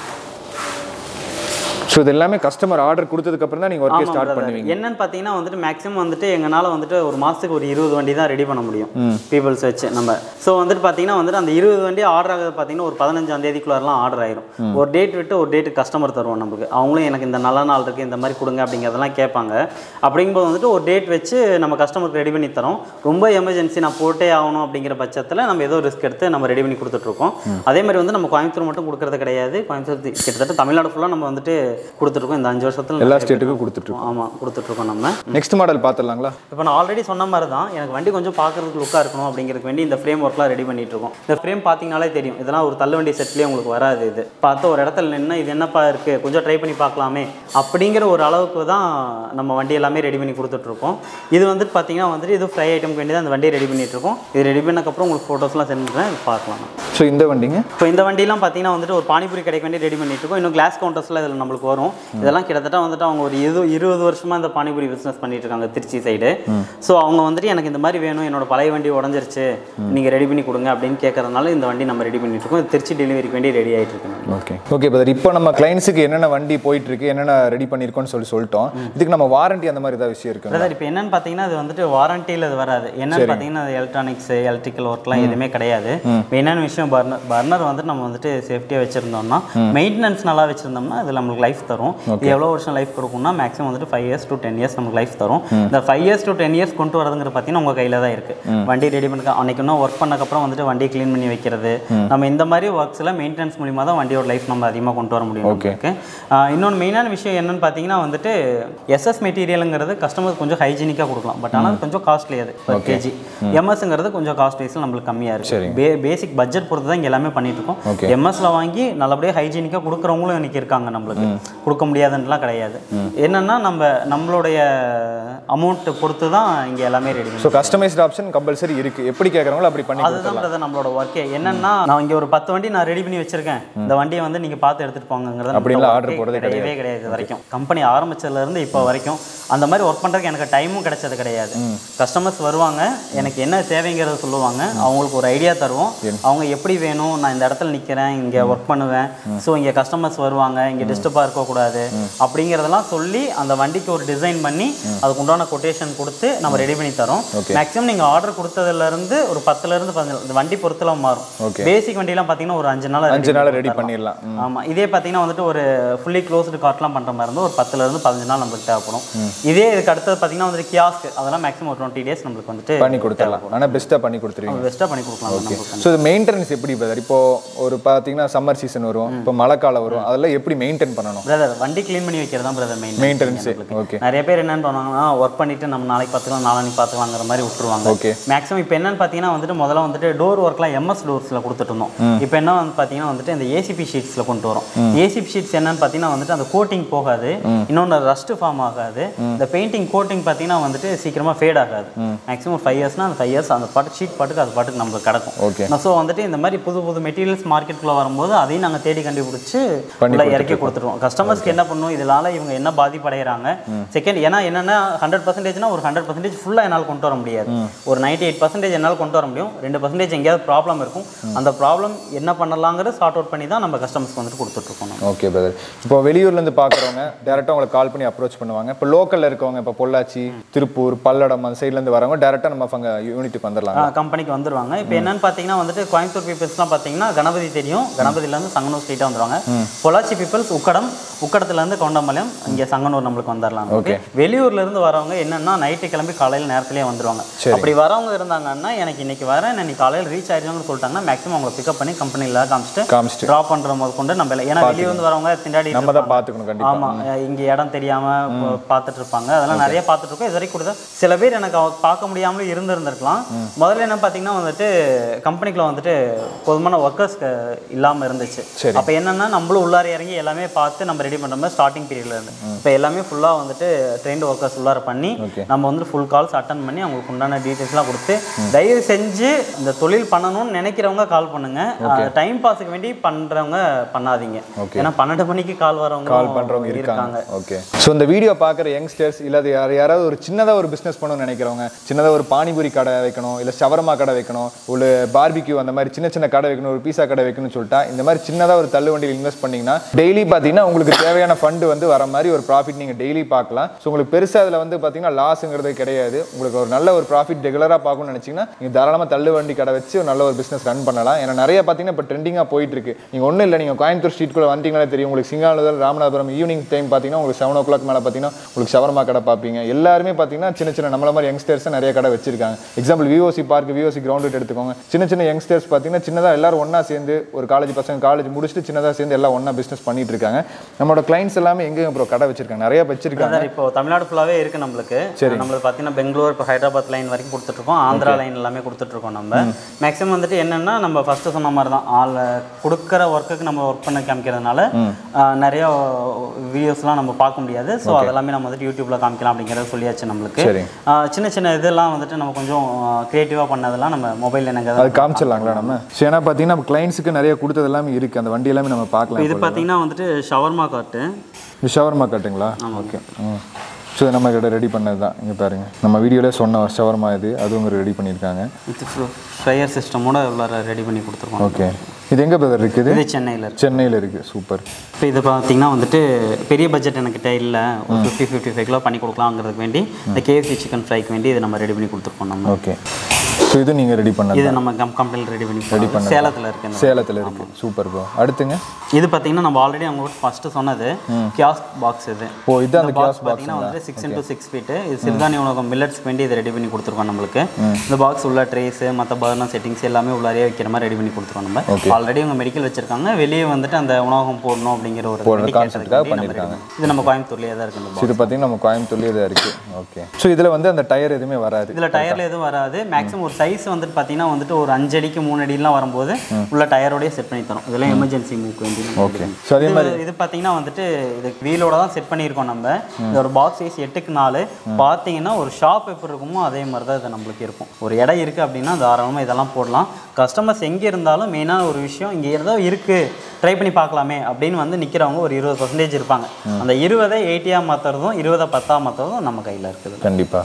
ஸோ இது எல்லாமே கஸ்டமர் ஆர்டர் கொடுத்ததுக்கப்புறம் தான் நீங்கள் ஒர்க்கே ஆமாம் ஸ்டார்ட் brother. பண்ணுவீங்க என்னன்னு பார்த்தீங்கன்னா வந்துட்டு மேக்ஸிமம் வந்துட்டு எங்களால் வந்துட்டு ஒரு மாதத்துக்கு ஒரு இருபது வண்டி தான் ரெடி பண்ண முடியும் பீப்புள்ஸ் வச்சு நம்ம ஸோ வந்துட்டு பார்த்தீங்கன்னா வந்துட்டு அந்த இருபது வண்டி ஆர்டர் ஆகுது பார்த்தீங்கன்னா ஒரு பதினஞ்சாம் தேதிக்குள்ளலாம் ஆர்டர் ஆயிரும் ஒரு டேட் விட்டு ஒரு டேட்டு கஸ்டமர் தருவோம் நமக்கு அவங்களும் எனக்கு இந்த நல்ல நாள் இருக்குது இந்த மாதிரி கொடுங்க அப்படிங்கிறதெல்லாம் கேட்பாங்க அப்படிங்கும்போது வந்துட்டு ஒரு டேட் வச்சு நம்ம கஸ்டமருக்கு ரெடி பண்ணி தரோம் ரொம்ப எமர்ஜென்சி நான் போட்டே ஆகணும் அப்படிங்கிற பட்சத்தில் நம்ம ஏதோ ரிஸ்க் எடுத்து நம்ம ரெடி பண்ணி கொடுத்துட்ருக்கோம் அதே மாதிரி வந்து நம்ம கோயம்புத்தூர் மட்டும் கொடுக்கறது கிடையாது கோயம்புத்தூர் தி- கிட்டத்தட்ட தமிழ்நாடு ஃபுல்லாக நம்ம வந்துட்டு கொடுத்துருக்கோம் இந்த அஞ்சு வருஷத்தில் எல்லா ஸ்டேட்டுக்கும் கொடுத்துட்ருக்கோம் ஆமாம் கொடுத்துட்ருக்கோம் நம்ம நெக்ஸ்ட் மாடல் பார்த்துடலாங்களா இப்போ நான் ஆல்ரெடி சொன்ன மாதிரி தான் எனக்கு வண்டி கொஞ்சம் பார்க்கறதுக்கு லுக்காக இருக்கணும் அப்படிங்கிறதுக்கு வேண்டி இந்த ஃப்ரேம் ஒர்க்லாம் ரெடி பண்ணிட்டு இருக்கோம் இந்த ஃப்ரேம் பார்த்தீங்கனாலே தெரியும் இதெல்லாம் ஒரு தள்ளுவண்டி செட்லேயே உங்களுக்கு வராது இது பார்த்து ஒரு இடத்துல நின்று இது என்னப்பா இருக்குது கொஞ்சம் ட்ரை பண்ணி பார்க்கலாமே அப்படிங்கிற ஒரு அளவுக்கு தான் நம்ம வண்டி எல்லாமே ரெடி பண்ணி கொடுத்துட்ருக்கோம் இது வந்துட்டு பார்த்தீங்கன்னா வந்துட்டு இது ஃப்ரை ஐட்டம்க்கு வேண்டி தான் அந்த வண்டியை ரெடி பண்ணிட்டு இருக்கோம் இது ரெடி பண்ணக்கப்புறம் உங்களுக்கு ஃபோட்டோஸ்லாம் சென்ட் பண்ணுறேன் இது பார்க்கலாம் ஸோ இந்த வண்டிங்க இப்போ இந்த வண்டிலாம் பார்த்தீங்கன்னா வந்துட்டு ஒரு பானிபூரி கடைக்கு வேண்டி ரெடி பண்ணிட்டு இருக்கோம் இன்னும் கிளாஸ் கவுண்டர்ஸ்லாம் இதில் நம்மளுக்கு வரும் இதெல்லாம் கிட்டத்தட்ட வந்துட்டு அவங்க ஒரு இரு இருபது வருஷமா இந்த பானிபூரி பிஸ்னஸ் பண்ணிட்டு இருக்காங்க திருச்சி சைடு ஸோ அவங்க வந்துட்டு எனக்கு இந்த மாதிரி வேணும் என்னோட பழைய வண்டி உடஞ்சிருச்சு நீங்கள் ரெடி பண்ணி கொடுங்க அப்படின்னு கேட்கறதுனால இந்த வண்டி நம்ம ரெடி பண்ணிட்டு இருக்கோம் இது திருச்சி டெலிவரிக்கு வேண்டி ரெடி ஆயிட்டு இருக்கு நம்ம. ஓகே ஓகே பிரதர் இப்போ நம்ம கிளைண்ட்ஸுக்கு என்னென்ன வண்டி போயிட்டு இருக்கு என்னென்ன ரெடி பண்ணியிருக்கோம்னு சொல்லி சொல்லிட்டோம் இதுக்கு நம்ம வாரண்டி அந்த மாதிரி ஏதாவது விஷயம் இருக்குங்க பிரதர் இப்போ என்னன்னு பார்த்தீங்கன்னா அது வந்துட்டு வாரண்டியில் அது வராது என்னன்னு பார்த்தீங்கன்னா அது எலக்ட்ரானிக்ஸ் எலக்ட்ரிக்கல் ஒர்க்லாம் எதுவுமே கிடையாது மெயினான விஷயம் பர்னர் பர்னர் வந்துட்டு நம்ம வந்துட்டு சேஃப்டியாக வச்சிருந்தோம்னா மெயின்டெனன்ஸ் நல்லா வச்சிருந்தோம்னா அது நம்மளுக்கு லைஃப் தரும் இது எவ்வளோ வருஷம் லைஃப் கொடுக்கும்னா மேக்ஸிமம் வந்துட்டு five years to ten years நமக்கு லைஃப் தரும் இந்த five years to ten years கொண்டு வரதுங்கிற பார்த்தீங்கன்னா உங்கள் கையில் தான் இருக்குது வண்டி ரெடி பண்ண அன்னைக்கு இன்னும் ஒர்க் பண்ணக்கப்புறம் வந்துட்டு வண்டியை க்ளீன் பண்ணி வைக்கிறது நம்ம இந்த மாதிரி ஒர்க்ஸில் மெயின்டெனன்ஸ் மூலியமாக தான் வண்டியோட லைஃப் நம்ம அதிகமாக கொண்டு வர முடியும் Okay. இருக்கு இன்னொன்று மெயினான விஷயம் என்னன்னு பார்த்தீங்கன்னா வந்துட்டு எஸ்எஸ் மெட்டீரியலுங்கிறது கஸ்டமருக்கு கொஞ்சம் ஹைஜீனிக்காக கொடுக்கலாம் பட் ஆனால் அது கொஞ்சம் காஸ்ட்லி அது பர் கேஜி எம்எஸ்ங்கிறது கொஞ்சம் காஸ்ட் வைஸில் நம்மளுக்கு கம்மியாக இருக்கு பே பேசிக் பட்ஜெட் பொறுத்து தான் இங்கே எல்லாமே பண்ணிட்டு இருக்கோம் Okay. எம்எஸ்ல வாங்கி நல்லபடியாக ஹைஜீனிக்காக கொடுக்குறவங்களும் இன்னைக்கு இருக்காங்க நம்மளுக்கு கொடுக்க முடியாதுன்னுலாம் கிடையாது என்னன்னா நம்ம நம்மளுடைய அமௌண்ட் பொறுத்து தான் இங்கே எல்லாமே ready so customised option compulsory இருக்கு எப்படி கேட்குறாங்களோ அப்படி பண்ணி அதுதான் brother நம்மளோட ஒர்க்கே என்னன்னா நான் இங்க ஒரு பத்து வண்டி நான் ரெடி பண்ணி வச்சிருக்கேன் இந்த வண்டியை வந்து நீங்க பார்த்து எடுத்துட்டு போங்கிறது அப்படின்லாம் order போடுறதே கிடையவே கிடையாது இது வரைக்கும் கம்பெனி ஆரம்பிச்சதுல இருந்து இப்போ வரைக்கும் அந்த மாதிரி ஒர்க் பண்றதுக்கு எனக்கு டைமும் கிடைச்சது கிடையாது கஸ்டமர்ஸ் வருவாங்க எனக்கு என்ன தேவைங்கிறத சொல்லுவாங்க அவங்களுக்கு ஒரு ஐடியா தருவோம் அவங்க எப்படி வேணும் நான் இந்த இடத்துல நிக்கிறேன் இங்க ஒர்க் பண்ணுவேன் ஸோ இங்க கஸ்டமர்ஸ் வருவாங்க இங்க டிஸ்டர்பாக இருக்கக்கூடாது அப்படிங்கிறதெல்லாம் சொல்லி அந்த வண்டிக்கு ஒரு டிசைன் பண்ணி அதுக்கு உண்டான கொட்டேஷன் கொடுத்து நம்ம ரெடி பண்ணி தரோம் மேக்ஸிமம் நீங்க ஆர்டர் கொடுத்ததுல இருந்து ஒரு பத்துல இருந்து பதினஞ்சு இந்த வண்டி பொறுத்தலாம் மாறும் Okay. பேசிக் வண்டிலாம் பார்த்தீங்கன்னா ஒரு அஞ்சு நாள் அஞ்சு நாள் ரெடி பண்ணிடலாம் ம். ஆமா இதே பார்த்தீங்கன்னா வந்துட்டு ஒரு ஃபுல்லி க்ளோஸ்டு கார்ட்லாம் பண்ற மாதிரி இருந்தால் ஒரு பத்துல இருந்து பதினஞ்சு நாள் நம்மளுக்கு தேவைப்படும் இதே இதுக்கு அடுத்தது பார்த்தீங்கன்னா வந்துட்டு கியாஸ்க் அதெல்லாம் மேக்ஸிமம் ஒரு டுவெண்ட்டி டேஸ் நம்மளுக்கு வந்துட்டு பண்ணி கொடுத்துடலாம் ஆனால் பெஸ்ட்டாக பண்ணி கொடுத்துருவீங்க பெஸ்ட்டாக பண்ணி கொடுக்கலாம் நம்மளுக்கு ஸோ இது மெயின்டெனன்ஸ் எப்படி பிரதர் இப்போ ஒரு பார்த்தீங்கன்னா சம்மர் சீசன் வரும் இப்போ மழை காலம் வரும் அதெல்லாம் எப்படி மெயின்டைன் பண்ணணும் பிரதர் வண்டி க்ளீன் பண்ணி வைக்கிறது தான் பிரதர் மெயின் மெயின்டெனன்ஸ் ஓகே நிறைய பேர் என்னன்னு பண்ணுவாங்கன்னா ஒர்க் பண்ணிட்டு நம்ம நாளைக்கு பார்த்துக்கலாம் நாளைக்கு பார்த்துக்கலாங்கிற மாதிரி விட்டுருவாங்க Okay. மேக்ஸிமம் இப்போ என்னன்னு பார்த்தீங்கன்னா வந்துட்டு முதல்ல வந்துட்டு டோர் ஒர்க்லாம் எம்எஸ் டோர்ஸில் கொடுத்துட்டு இருந்தோம் இப்போ என்ன வந்து பார்த்தீங்கன்னா வந்துட்டு இந்த ஏசிபி ஷீட்ஸில் கொண்டு வரோம் ஏசிபி ஷீட்ஸ் என்னன்னு பார்த்தீங்கன்னா வந்துட்டு அந்த கோட்டிங் போகாது இன்னொன்று ரஸ்ட் ஃபார்ம் ஆகாது இந்த பெயிண்டிங் கோட்டிங் பார்த்தீங்கன்னா வந்துட்டு சீக்கிரமாக ஃபேட் ஆகாது மேக்ஸிமம் ஃபைவ் இயர்ஸ்னா அந்த ஃபைவ் இயர்ஸ் அந்த பாட்டு ஷீட் பாட்டுக்கு அது பாட்டுக்கு நம்மளுக்கு Okay. கிடக்கும் ஸோ வந்துட்டு இந்த மாதிரி புது புது மெட்டீரியல்ஸ் மார்க்கெட்டுக்குள்ள வரும்போது அதையும் நாங்கள் தேடி கண்டுபிடிச்சு பண்ணி உள்ள இறக்கி கொடுத்துருவோம் கஸ்டமர்ஸ்க்கு என்ன பண்ணணும் இதனால இவங்க என்ன பாதிப்படைகிறாங்க செகண்ட் ஏன்னா என்னன்னா ஹண்ட்ரட் பர்சன்டேஜ்னா ஒரு ஹண்ட்ரட் பர்சன்டேஜ் ஃபுல்லாக என்னால் கொண்டு வர முடியாது ஒரு நைன்டி எயிட் பர்சன்டேஜ் என்னால் கொண்டு வர முடியும் ரெண்டு பர்சன்டேஜ் எங்கேயாவது ப்ராப்ளம் இருக்கும் அந்த ப்ராப்ளம் என்ன பண்ணலாங்கிறது சார்ட் அவுட் பண்ணி தான் நம்ம கஸ்டமர்ஸ்க்கு வந்துட்டு கொடுத்துட்ருக்கோம் நம்ம ஓகே பிரதர் இப்போ வெளியூர்லேருந்து பார்க்குறவங்க டேரெக்டாக உங்களுக்கு கால் பண்ணி அப்ரோச் பண்ணுவாங்க இப்போ லோக்கலில் இருக்கவங்க இப்போ பொள்ளாச்சி திருப்பூர் பல்லடம் அந்த சைட்லேருந்து வரவங்க டேரெக்டாக நம்ம அங்கே யூனிட்டுக்கு வந்துடலாம் கம்பெனிக்கு வந்துருவாங்க இப்போ என்னன்னு பார்த்தீங்கன்னா வந்துட்டு கோயம்புத்தூர் பீப்புள்ஸ்லாம் பார்த்தீங்கன்னா கணபதி தெரியும் கணபதியிலேருந்து சங்கனூர் ஸ்ட்ரீட்டாக வந்துருவாங்க பொள்ளாச்சி பீப்புள்ஸ் உக்கடம் உக்கடத்துலேருந்து கொண்டம்பாளையம் இங்கே சங்கனூர் நம்மளுக்கு வந்துடலாம் Okay. வெளியூர்ல இருந்து வரவங்க என்னன்னா நைட்டு கிளம்பி காலையில் நேரத்துலேயே வந்துருவாங்க சரி. அப்படி வரவங்க இருந்தாங்கன்னா எனக்கு இன்னைக்கு வரேன் நான் இன்னைக்கு காலையில் ரீச் ஆயிடுச்சுன்னு சொல்லிட்டாங்கன்னா மேக்ஸிமம் அவங்களை பிக்கப் பண்ணி கம்பெனியில் காமிச்சிட்டு காமிச்சிட்டு ட்ராப் பண்ற போது கொண்டு நம்ம இல்லை. ஏன்னா வெளியே வந்து வரவங்க திண்டாடி நம்ம தான் பார்த்துக்கணும் கண்டிப்பா ஆமா அஹ் இங்க இடம் தெரியாம ப- பார்த்துட்டு இருப்பாங்க அதெல்லாம் நிறைய பார்த்துட்டு இருக்கோம் இது வரைக்கும் கொடுத்தா சில பேர் எனக்கு அவ- பார்க்க முடியாமலும் இருந்திருந்திருக்கலாம் முதல்ல என்ன பார்த்தீங்கன்னா வந்துட்டு கம்பெனிக்குள்ள வந்துட்டு போதுமான ஒர்க்கர்ஸ் இல்லாம இருந்துச்சு சரி. அப்ப என்னன்னா நம்மளும் உள்ளார இறங்கி எல்லாமே பார்த்து நம்ம ரெடி பண்ற மாதிரி ஸ்டார்டிங் பீரியட்ல இருந்து இப்போ எல்லாமே ஃபுல்லா வந்துட்டு ட்ரெயின்டு ஒர்க்கர்ஸ் உள்ளார பண்ணி Okay. நம்ம வந்து ஃபுல் கால்ஸ் அட்டன் பண்ணி அவங்களுக்கு உண்டான டீட்டெயில்ஸ்லாம் கொடுத்து தயவு செஞ்சு இந்த தொழில் பண்ணணும்னு நினைக்கிறவங்க கால் பண்ணுங்க டைம் பாஸுக்கு வேண்டி பண்றவங்க பண்ணாதீங்க Okay. ஏன்னா பன்னெண்டு மணிக்கு கால் வரவங்க கால் பண்றவங்க இருக்காங்க ஓகே ஸோ இந்த வீடியோ பார்க்குற யங்ஸ்டர்ஸ் இல்லை அது யார் யாராவது ஒரு சின்னதாக ஒரு பிஸ்னஸ் பண்ணணும்னு நினைக்கிறவங்க சின்னதாக ஒரு பானிபூரி கடை வைக்கணும் இல்லை ஷவர்மா கடை வைக்கணும் ஒரு பார்பிக்யூ அந்த மாதிரி சின்ன சின்ன கடை வைக்கணும் ஒரு பீஸா கடை வைக்கணும்னு சொல்லிட்டா இந்த மாதிரி சின்னதாக ஒரு தள்ளு வண்டியில் இன்வெஸ்ட் பண்ணீங்கன்னா டெய்லி பார்த்தீங்கன்னா உங்களுக்கு தேவையான ஃபண்டு வந்து வர மாதிரி ஒரு ப்ராஃபிட் நீங்கள் டெய்லி பார்க்கலாம் ஸோ உங்களுக்கு பெருசாக அதில் வந்து பார்த்தீங்கன்னா லாஸுங்கிறது கிடையாது உங்களுக்கு ஒரு நல்ல ஒரு ப்ராஃபிட் ரெகுலராக பார்க்கணும்னு நினச்சிங்கன்னா நீங்கள் தாராளமாக தள்ளு வண்டி கடை வச்சு ஒரு நல்ல ஒரு பிஸ்னஸ் ரன் பண்ணலாம் ஏன்னா நிறைய பார்த்தீங்கன்னா இப்போ ட்ரெண்டிங்காக போயிட்டு இருக்கு நீங்கள் ஒன்றும் இல்லை நீங்கள் கோயம்புத்தூர் ஸ்ட்ரீட்குள்ளே வந்தீங்களே தெரியும் உங்களுக்கு சிங்கானூர் ராமநாதபுரம் ஈவினிங் டைம் பார்த்தீங்கன்னா உங்களுக்கு செவன் ஓ கிளாக் மேலே பார்த்தீங்கன்னா உங்களுக்கு ஷவர்மா கடை பார்ப்பீங்க எல்லாருமே பார்த்தீங்கன்னா சின்ன சின்ன நம்மள மாதிரி யங்ஸ்டர்ஸ் நிறைய கடை வச்சிருக்காங்க example VOC park VOC ground எடுத்துக்கோங்க சின்ன சின்ன யங்ஸ்டர்ஸ் பார்த்தீங்கன்னா சின்னதாக எல்லாரும் ஒன்றா சேர்ந்து ஒரு காலேஜ் பசங்க காலேஜ் முடிச்சுட்டு சின்னதாக சேர்ந்து எல்லாம் ஒன்றா பிஸ்னஸ் பண்ணிட்டு இருக்காங்க நம்மளோட கிளைண்ட்ஸ் எல்லாமே எங்கே அப்புறம் கடை வச்சிருக்காங்க நிறைய வச்சிருக்காங்க சார் இப்போ தமிழ்நாடு ஃபுல்லாவே இருக்கு நம்மளுக்கு நம்மளுக்கு பார்த்தீங்கன்னா பெங்களூர் இப்போ ஹைதராபாத் லைன் வரைக்கும் கொடுத்துட்டு இருக்கோம் ஆந்திரா லைன் எல்லாமே கொடுத்துட்டு இருக்கோம் நம்ம மேக்ஸிமம் வந்துட்டு என்னன்னா நம்ம ஃபர்ஸ்ட் சொன்ன மாதிரி தான் ஆள் கொடுக்குற ஒர்க்குக்கு நம்ம ஒர்க் பண்ண காமிக்கிறதுனால ஆஹ், நிறைய வீடியோஸ்லாம் நம்ம பார்க்க முடியாது ஸோ அதெல்லாமே நம்ம வந்துட்டு யூடியூப்ல காமிக்கலாம் அப்படிங்கிறத சொல்லியாச்சு நம்மளுக்கு சரி. ஆஹ், சின்ன சின்ன இதெல்லாம் வந்துட்டு நம்ம கொஞ்சம் கிரியேட்டிவாக பண்ணதெல்லாம் நம்ம மொபைல் எனக்கு அது காமிச்சிடலாங்களா நம்ம ஸோ ஏன்னா பார்த்தீங்கன்னா கிளைண்ட்ஸுக்கு நிறைய கொடுத்தது எல்லாமே இருக்குது அந்த வண்டி எல்லாமே நம்ம பார்க்கலாம் இது பார்த்தீங்கன்னா வந்துட்டு ஷவர்மா காட்டு இது ஷவர்மா கட்டுங்களா ஓகே ம் ஸோ நம்ம கிட்ட ரெடி பண்ணது தான் இங்கே பாருங்க நம்ம வீடியோவில் சொன்ன ஷவர்மா இது அதுவும் ரெடி பண்ணியிருக்காங்க இது ஃப்ரையர் சிஸ்டமோட இவ்வளோ ரெடி பண்ணி கொடுத்துருக்கோம் ஓகே இது எங்கே பிரதர் இருக்குது இது சென்னையில் இருக்கு சென்னையில் இருக்குது சூப்பர் இப்போ இது பார்த்தீங்கன்னா வந்துட்டு பெரிய பட்ஜெட் என்கிட்ட இல்லை ஒரு ஃபிஃப்டி ஃபிஃப்டி ஃபைவ் கிலோ பண்ணி கொடுக்கலாங்கிறதுக்கு வேண்டி இந்த கேஎஃப்சி சிக்கன் ஃப்ரைக்கு வேண்டி இதை நம்ம ரெடி பண்ணி கொடுத்துருக்கோம் நம்ம ஓகே ஸோ இது நீங்கள் ரெடி பண்ணது இது நம்ம கம் கம்பெனியில் ரெடி பண்ணி ரெடி பண்ண சேலத்தில் இருக்கு இந்த சேலத்தில் இருக்குது சூப்பர் ப்ரோ அடுத்துங்க இது பார்த்தீங்கன்னா நம்ம ஆல்ரெடி அவங்களுக்கு ஃபஸ்ட்டு சொன்னது கியாஸ்க் பாக்ஸ் இது ஓ இது அந்த பாக்ஸ் கிளாஸ் பார்த்தீங்கன்னா வந்து சிக்ஸ் இன்டூ சிக்ஸ் ஃபீட்டு இது சிறுதானிய உணவகம் மில்லட்ஸ்க்கு வேண்டி இதை ரெடி பண்ணி கொடுத்துருக்கோம் நம்மளுக்கு இந்த பாக்ஸ் உள்ள ட்ரேஸு மற்ற பர்னர் செட்டிங்ஸ் எல்லாமே உள்ளாரே வைக்கிற மாதிரி ரெடி பண்ணி கொடுத்துருக்கோம் நம்ம ஆல்ரெடி அவங்க மெடிக்கல் வச்சிருக்காங்க வெளியே வந்துட்டு அந்த உணவகம் போடணும் அப்படிங்கிற ஒரு வேண்டி கான்செப்ட்டுக்காக கேட்டதுக்கு வேண்டி நம்ம ready பண்ணி- இது நம்ம கோயம்புத்தூர்லேயே தான் இருக்கு இந்த box. இது பார்த்தீங்கன்னா நம்ம கோயம்புத்தூர்லேயே தான் இருக்குது ஓகே ஸோ இதில் வந்து அந்த டயர் எதுவுமே வராது இதில் டயரில் எதுவும் வராது மேக்ஸிமம் ஒரு சைஸ் வந்துட்டு பார்த்தீங்கன்னா வந்துட்டு ஒரு அஞ்சு அடிக்கு மூணு அடிலாம் வரும்போது உள்ள டயரோடய செட் பண்ணி தரும் இதெல்லாம் எமர்ஜென்சி மூக்கு வேண்டி ஓகே ஸோ அதே இது இது பார்த்தீங்கன்னா வந்துட்டு இது வீலோட தான் செட் பண்ணியிருக்கோம் நம்ம இந்த ஒரு பாக்ஸ் சைஸ் எட்டுக்கு நாலு பார்த்தீங்கன்னா ஒரு ஷாப் எப்படி இருக்குமோ அதே மாதிரி தான் இது நம்மளுக்கு இருக்கும் ஒரு இடம் இருக்குது அப்படின்னா தாராளமாக இதெல்லாம் போடலாம் கஸ்டமர்ஸ் எங்கே இருந்தாலும் மெயினான ஒரு விஷயம் இங்கே ஏதோ இருக்குது ட்ரை பண்ணி பார்க்கலாமே அப்படின்னு வந்து நிற்கிறவங்க ஒரு இருபது பர்சன்டேஜ் இருப்பாங்க அந்த இருபதை எயிட்டியாக மாற்றுறதும் இருபதை பத்தாக மாற்றுறதும் நம்ம கையில் இருக்குது கண்டிப்பாக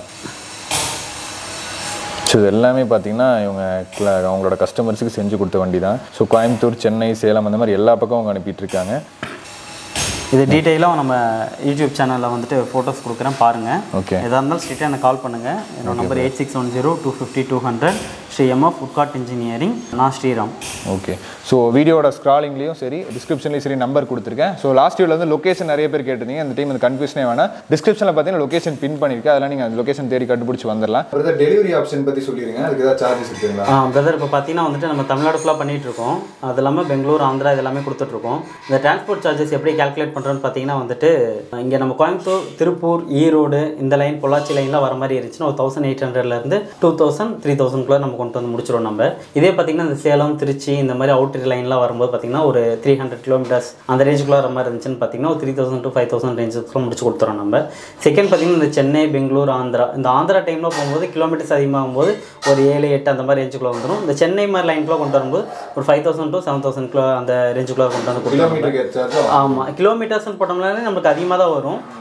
ஸோ இது எல்லாமே பார்த்தீங்கன்னா இவங்க cla- அவங்களோட கஸ்டமர்ஸுக்கு செஞ்சு கொடுத்த வண்டி தான் ஸோ கோயம்புத்தூர் சென்னை சேலம் அந்த மாதிரி எல்லா பக்கம் அவங்க அனுப்பிட்டு இருக்காங்க இது டீட்டெயிலாக நம்ம யூடியூப் சேனலில் வந்துட்டு ஃபோட்டோஸ் கொடுக்குறேன் பாருங்கள் ஓகே எதாக இருந்தாலும் ஸ்ட்ரிக்டாக எனக்கு கால் பண்ணுங்கள் என்னோட number eight six one zero two fifty two hundred Sri எம்ஆ ஃபுட்கார்ட் இன்ஜினியரிங் நான் ஸ்ரீராம் ஓகே ஸோ வீடியோட ஸ்க்ராலிங்லேயும் சரி டிஸ்கிரிப்ஷன்லேயும் சரி நம்பர் கொடுத்துருக்கேன் ஸோ லாஸ்ட் வீடியோவில் வந்து லொகேஷன் நிறைய பேர் கேட்டிருந்தீங்க அந்த டைம் அந்த கன்ஃபியூஷனே வேணாம் டிஸ்கிரிப்ஷனில் பார்த்தீங்கன்னா லொகேஷன் பின் பண்ணியிருக்கேன் அதெல்லாம் நீங்கள் அந்த லொகேஷன் தேடி கண்டுபிடிச்சி வந்துடலாம் டெலிவரி ஆப்ஷன் பற்றி சொல்லிடுங்க அதுக்கு ஏதாவது சார்ஜஸ் இருக்குங்களா ஆ பிரதர் இப்போ பார்த்தீங்கன்னா வந்துட்டு நம்ம தமிழ்நாடு ஃபுல்லாக பண்ணிட்டு இருக்கோம் அது இல்லாமல் பெங்களூர் ஆந்திரா இது எல்லாமே கொடுத்துட்ருக்கோம் இந்த டிரான்ஸ்போர்ட் சார்ஜஸ் எப்படி கால்குலேட் பண்ணுறோன்னு பார்த்தீங்கன்னா வந்துட்டு இங்கே நம்ம கோயம்புத்தூர் திருப்பூர் ஈரோடு இந்த லைன் பொள்ளாச்சி லைன்லாம் வர மாதிரி இருந்துச்சுன்னா ஒரு தௌசண்ட் எயிட் ஹண்ட்ரட்லேருந்து டூ தௌசண்ட் த்ரீ தௌசண்ட்குள்ளே நம்ம கொண்டு வந்து முடிச்சிடும் நம்ம இதே பார்த்தீங்கன்னா இந்த சேலம் திருச்சி இந்த மாதிரி அவுட்டர் லைன்லாம் வரும்போது பார்த்தீங்கன்னா ஒரு த்ரீ ஹண்ட்ரட் கிலோமீட்டர்ஸ் அந்த ரேஞ்சுக்குள்ள வர மாதிரி இருந்துச்சுன்னு பார்த்தீங்கன்னா ஒரு three thousand to five thousand ரேஞ்சுக்குள்ள முடிச்சு கொடுத்துறோம் நம்ம செகண்ட் பார்த்தீங்கன்னா இந்த சென்னை பெங்களூர் ஆந்திரா இந்த ஆந்திரா டைமில் போகும்போது கிலோமீட்டர்ஸ் அதிகமாகும் போது ஒரு ஏழு எட்டு அந்த மாதிரி ரேஞ்சுக்குள்ள வந்துடும் இந்த சென்னை மாதிரி லைனுக்குள்ள கொண்டு வரும்போது ஒரு five thousand to seven thousand kilo அந்த ரேஞ்சுக்குள்ள கொண்டு வந்து கொடுத்துருவோம் கிலோமீட்டருக்கு சார்ஜ் ஆமாம் கிலோமீட்டர்ஸ்னு போட்டோம்னாலே நமக்கு அதிகமாக தான் வரும்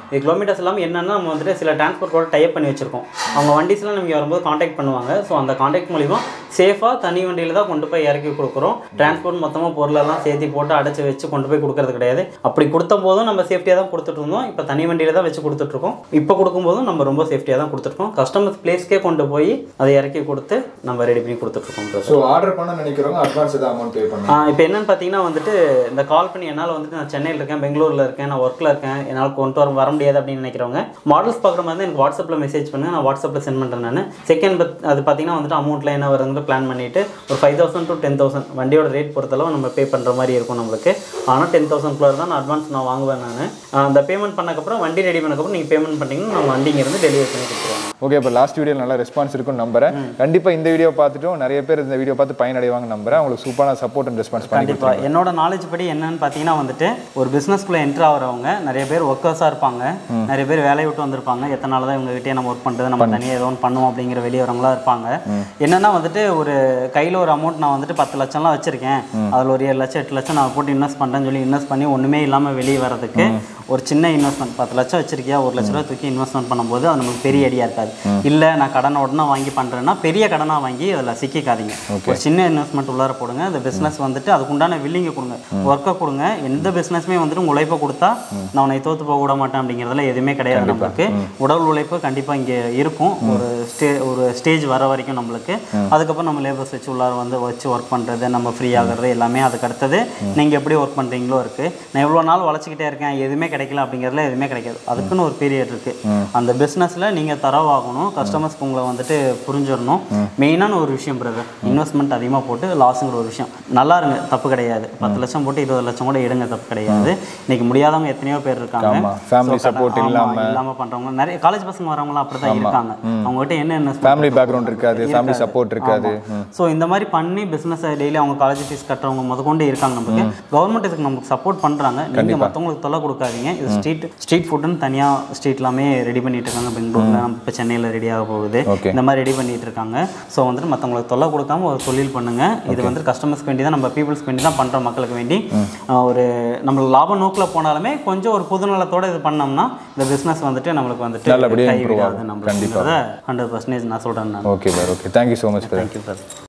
இது கிலோமீட்டர்ஸ் இல்லாமல் என்னென்னா நம்ம வந்துட்டு சில டிரான்ஸ்போர்ட்டோட டைப் பண்ணி வச்சிருக்கோம் அவங்க வண்டிஸ்லாம் நமக்கு வரும்போது காண்டாக்ட் பண்ணுவாங்க ஸோ அந்த காண்டாக்ட் மூலிமா சேஃபாக தனி வண்டியில் தான் கொண்டு போய் இறக்கி கொடுக்குறோம் டிரான்ஸ்போர்ட் மொத்தமாக பொருளெல்லாம் சேர்த்து போட்டு அடைச்சி வச்சு கொண்டு போய் கொடுக்கறது கிடையாது அப்படி கொடுத்த போதும் நம்ம சேஃப்டியாக தான் கொடுத்துட்டு இருந்தோம் இப்போ தனி வண்டியில் தான் வச்சு கொடுத்துட்ருக்கோம் இப்போ கொடுக்கும்போதும் நம்ம ரொம்ப சேஃப்டியாக தான் கொடுத்துருக்கோம் கஸ்டமர்ஸ் பிளேஸ்க்கே கொண்டு போய் அதை இறக்கி கொடுத்து நம்ம ரெடி பண்ணி கொடுத்துட்ருக்கோம் brother. ஸோ ஆர்டர் பண்ண நினைக்கிறவங்க அட்வான்ஸ் ஏதாவது அமௌண்ட் பே பண்ணுங்க இப்போ என்னன்னு பார்த்தீங்கன்னா வந்துட்டு இந்த கால் பண்ணி என்னால் வந்துட்டு நான் சென்னையில் இருக்கேன் பெங்களூரில் இருக்கேன் நான் ஒர்க்கில் இருக்கேன் என்னால் கொண்டு வர வர முடியாது அப்படின்னு நினைக்கிறவங்க மாடல்ஸ் பார்க்குற மாதிரி தான் எனக்கு வாட்ஸ்அப்பில் மெசேஜ் பண்ணுங்க நான் வாட்ஸ்அப்பில் சென்ட் பண்ணுறேன் நான் செகண்ட் அது பார்த்தீங்கன்னா வந்துட்டு அமௌண்ட்டில் என்ன வருதுன்னு பிளான் பண்ணிவிட்டு ஒரு five thousand to ten thousand வண்டியோட ரேட் பொறுத்தளவு நம்ம பே பண்ணுற மாதிரி இருக்கும் நம்மளுக்கு ஆனால் டென் தௌசண்ட் குள்ள தான் நான் அட்வான்ஸ் நான் வாங்குவேன் நான் அந்த பேமெண்ட் பண்ணக்கப்புறம் வண்டி ரெடி பண்ணக்கப்புறம் நீங்கள் பேமெண்ட் பண்ணிட்டீங்கன்னா நான் வண்டி இங்கேருந்து டெலிவரி பண்ணி கொடுத்துருவாங்க ஓகே இப்போ லாஸ்ட் வீடியோ நல்ல ரெஸ்பான்ஸ் இருக்கும்னு நம்புறேன் கண்டிப்பாக இந்த வீடியோ பார்த்துட்டும் நிறைய பேர் இந்த வீடியோ பார்த்து பயனடைவாங்க நம்புறேன் உங்களுக்கு சூப்பரான சப்போர்ட் அண்ட் ரெஸ்பான்ஸ் பண்ணி கண்டிப்பாக என்னோட நாலேஜ் படி என்னன்னு பார்த்தீங்கன்னா வந்துட்டு ஒரு பிஸ்னஸ்க்குள்ளே என்ட்ரு ஆகிறவங்க நிறைய பேர் ஒர்க்கர்ஸாக இருப்பாங்க நிறைய பேர் வேலையை விட்டு வந்திருப்பாங்க எத்தனை நாள் தான் இவங்க கிட்டே நம்ம ஒர்க் பண்ணுறது நம்ம தனியாக ஏதோ ஒன்று பண்ணுவோம் அப்படிங்கிற வெளியே வரவங்களா இருப்பாங்க என்னன்னா வந்துட்டு ஒரு கையில் ஒரு அமௌண்ட் நான் வந்துட்டு பத்து லட்சம்லாம் வச்சிருக்கேன் அதில் ஒரு ஏழு லட்சம் எட்டு லட்சம் நான் போட்டு இன்வெஸ்ட் பண்ணுறேன்னு சொல்லி இன்வெஸ்ட் பண்ணி ஒன்றுமே இல்லாமல் வெளியே வரதுக்கு ஒரு சின்ன இன்வெஸ்ட்மெண்ட் பத்து லட்சம் வச்சிருக்கியா ஒரு லட்ச ரூபா தூக்கி இன்வெஸ்ட்மெண்ட் பண்ணும்போது அது நமக்கு பெரிய ஐடியா இருக்காது இல்லை நான் கடனை உடனே வாங்கி பண்ணுறேன்னா பெரிய கடனாக வாங்கி அதில் சிக்கிக்காதீங்க ஒரு சின்ன இன்வெஸ்ட்மெண்ட் உள்ளார போடுங்க அந்த பிஸ்னஸ் வந்துட்டு அதுக்குண்டான வில்லிங்க கொடுங்க ஒர்க்கை கொடுங்க எந்த பிஸ்னஸ்மே வந்துட்டு உங்க உழைப்பை கொடுத்தா நான் உன்னை தோத்து போக விட மாட்டேன் அப்படிங்கிறதுல எதுவுமே கிடையாது நம்மளுக்கு உடல் உழைப்பு கண்டிப்பாக இங்கே இருக்கும் ஒரு ஸ்டே ஒரு ஸ்டேஜ் வர வரைக்கும் நம்மளுக்கு அதுக்கப்புறம் நம்ம லேபர்ஸ் வச்சு உள்ளார வந்து வச்சு ஒர்க் பண்ணுறது நம்ம ஃப்ரீ ஆகிறது எல்லாமே அதுக்கு அடுத்தது நீங்கள் எப்படி ஒர்க் பண்ணுறீங்களோ இருக்குது நான் எவ்வளோ நாள் வளச்சிக்கிட்டே இருக்கேன் எதுவுமே கிடைக்கல அப்படிங்கிறதுல எதுவுமே கிடைக்காது அதுக்குன்னு ஒரு பீரியட் இருக்குது அந்த பிஸ்னஸில் நீங்கள் தரவாகணும் கஸ்டமர்ஸ்க்கு உங்களை வந்துட்டு புரிஞ்சிடணும் மெயினான ஒரு விஷயம் பிரதர் இன்வெஸ்ட்மெண்ட் அதிகமாக போட்டு லாஸுங்கிற ஒரு விஷயம் நல்லா இருங்க தப்பு கிடையாது பத்து லட்சம் போட்டு இருபது லட்சம் கூட எடுங்க தப்பு கிடையாது இன்னைக்கு முடியாதவங்க எத்தனையோ பேர் இருக்காங்க ஆமா. Family So, support ஆமா, இல்லாம. இல்லாம பண்றவங்க நிறைய காலேஜ் பசங்க வரவங்களாம் அப்படி தான் இருக்காங்க அவங்க கிட்ட என்ன என்ன ஃபேமிலி பேக்ரவுண்ட் இருக்காது ஃபேமிலி சப்போர்ட் இருக்காது ஸோ இந்த மாதிரி பண்ணி பிஸ்னஸ் டெய்லி அவங்க காலேஜ் ஃபீஸ் கட்டுறவங்க முதற்கொண்டு இருக்காங்க நமக்கு கவர்மெண்ட் இதுக்கு நமக்கு சப்போர்ட் பண்ணுறாங்க நீங்கள் மற்றவங்களுக்கு தொல்லை கொடுக்காதீங்க இது ஸ்ட்ரீட் ஸ்ட்ரீட் ஃபுட்டுன்னு தனியாக ஸ்ட்ரீட் எல்லாமே ரெடி பண்ணிட்டு இருக்காங்க பெங்களூரில் நம்ம இப்போ சென்னையில் ரெடியாக போகுது Okay. இந்த மாதிரி ரெடி பண்ணிட்டு இருக்காங்க ஸோ வந்துட்டு மற்றவங்களுக்கு தொல்லை கொடுக்காம ஒரு தொழில் பண்ணுங்க இது வந்து கஸ்டமர்ஸ்க்கு வேண்டி தான் நம்ம பீப்புள்ஸ்க்கு வேண்டி தான் பண்ணுறோம் மக்களுக்கு வேண்டி அஹ் ஒரு நம்மளுக்கு லாப நோக்கில் போனாலுமே கொஞ்சம் ஒரு புதுநலத்தோட இது பண்ணோம்னா இந்த பிஸ்னஸ் வந்துட்டு நம்மளுக்கு வந்துட்டு நல்லபடியா improve கைவிடாது ஆகும். நம்மளுக்கு ஹண்ட்ரட் பர்சன்டேஜ் நான் சொல்கிறேன் நான் okay sir okay thank you so much sir thank you sir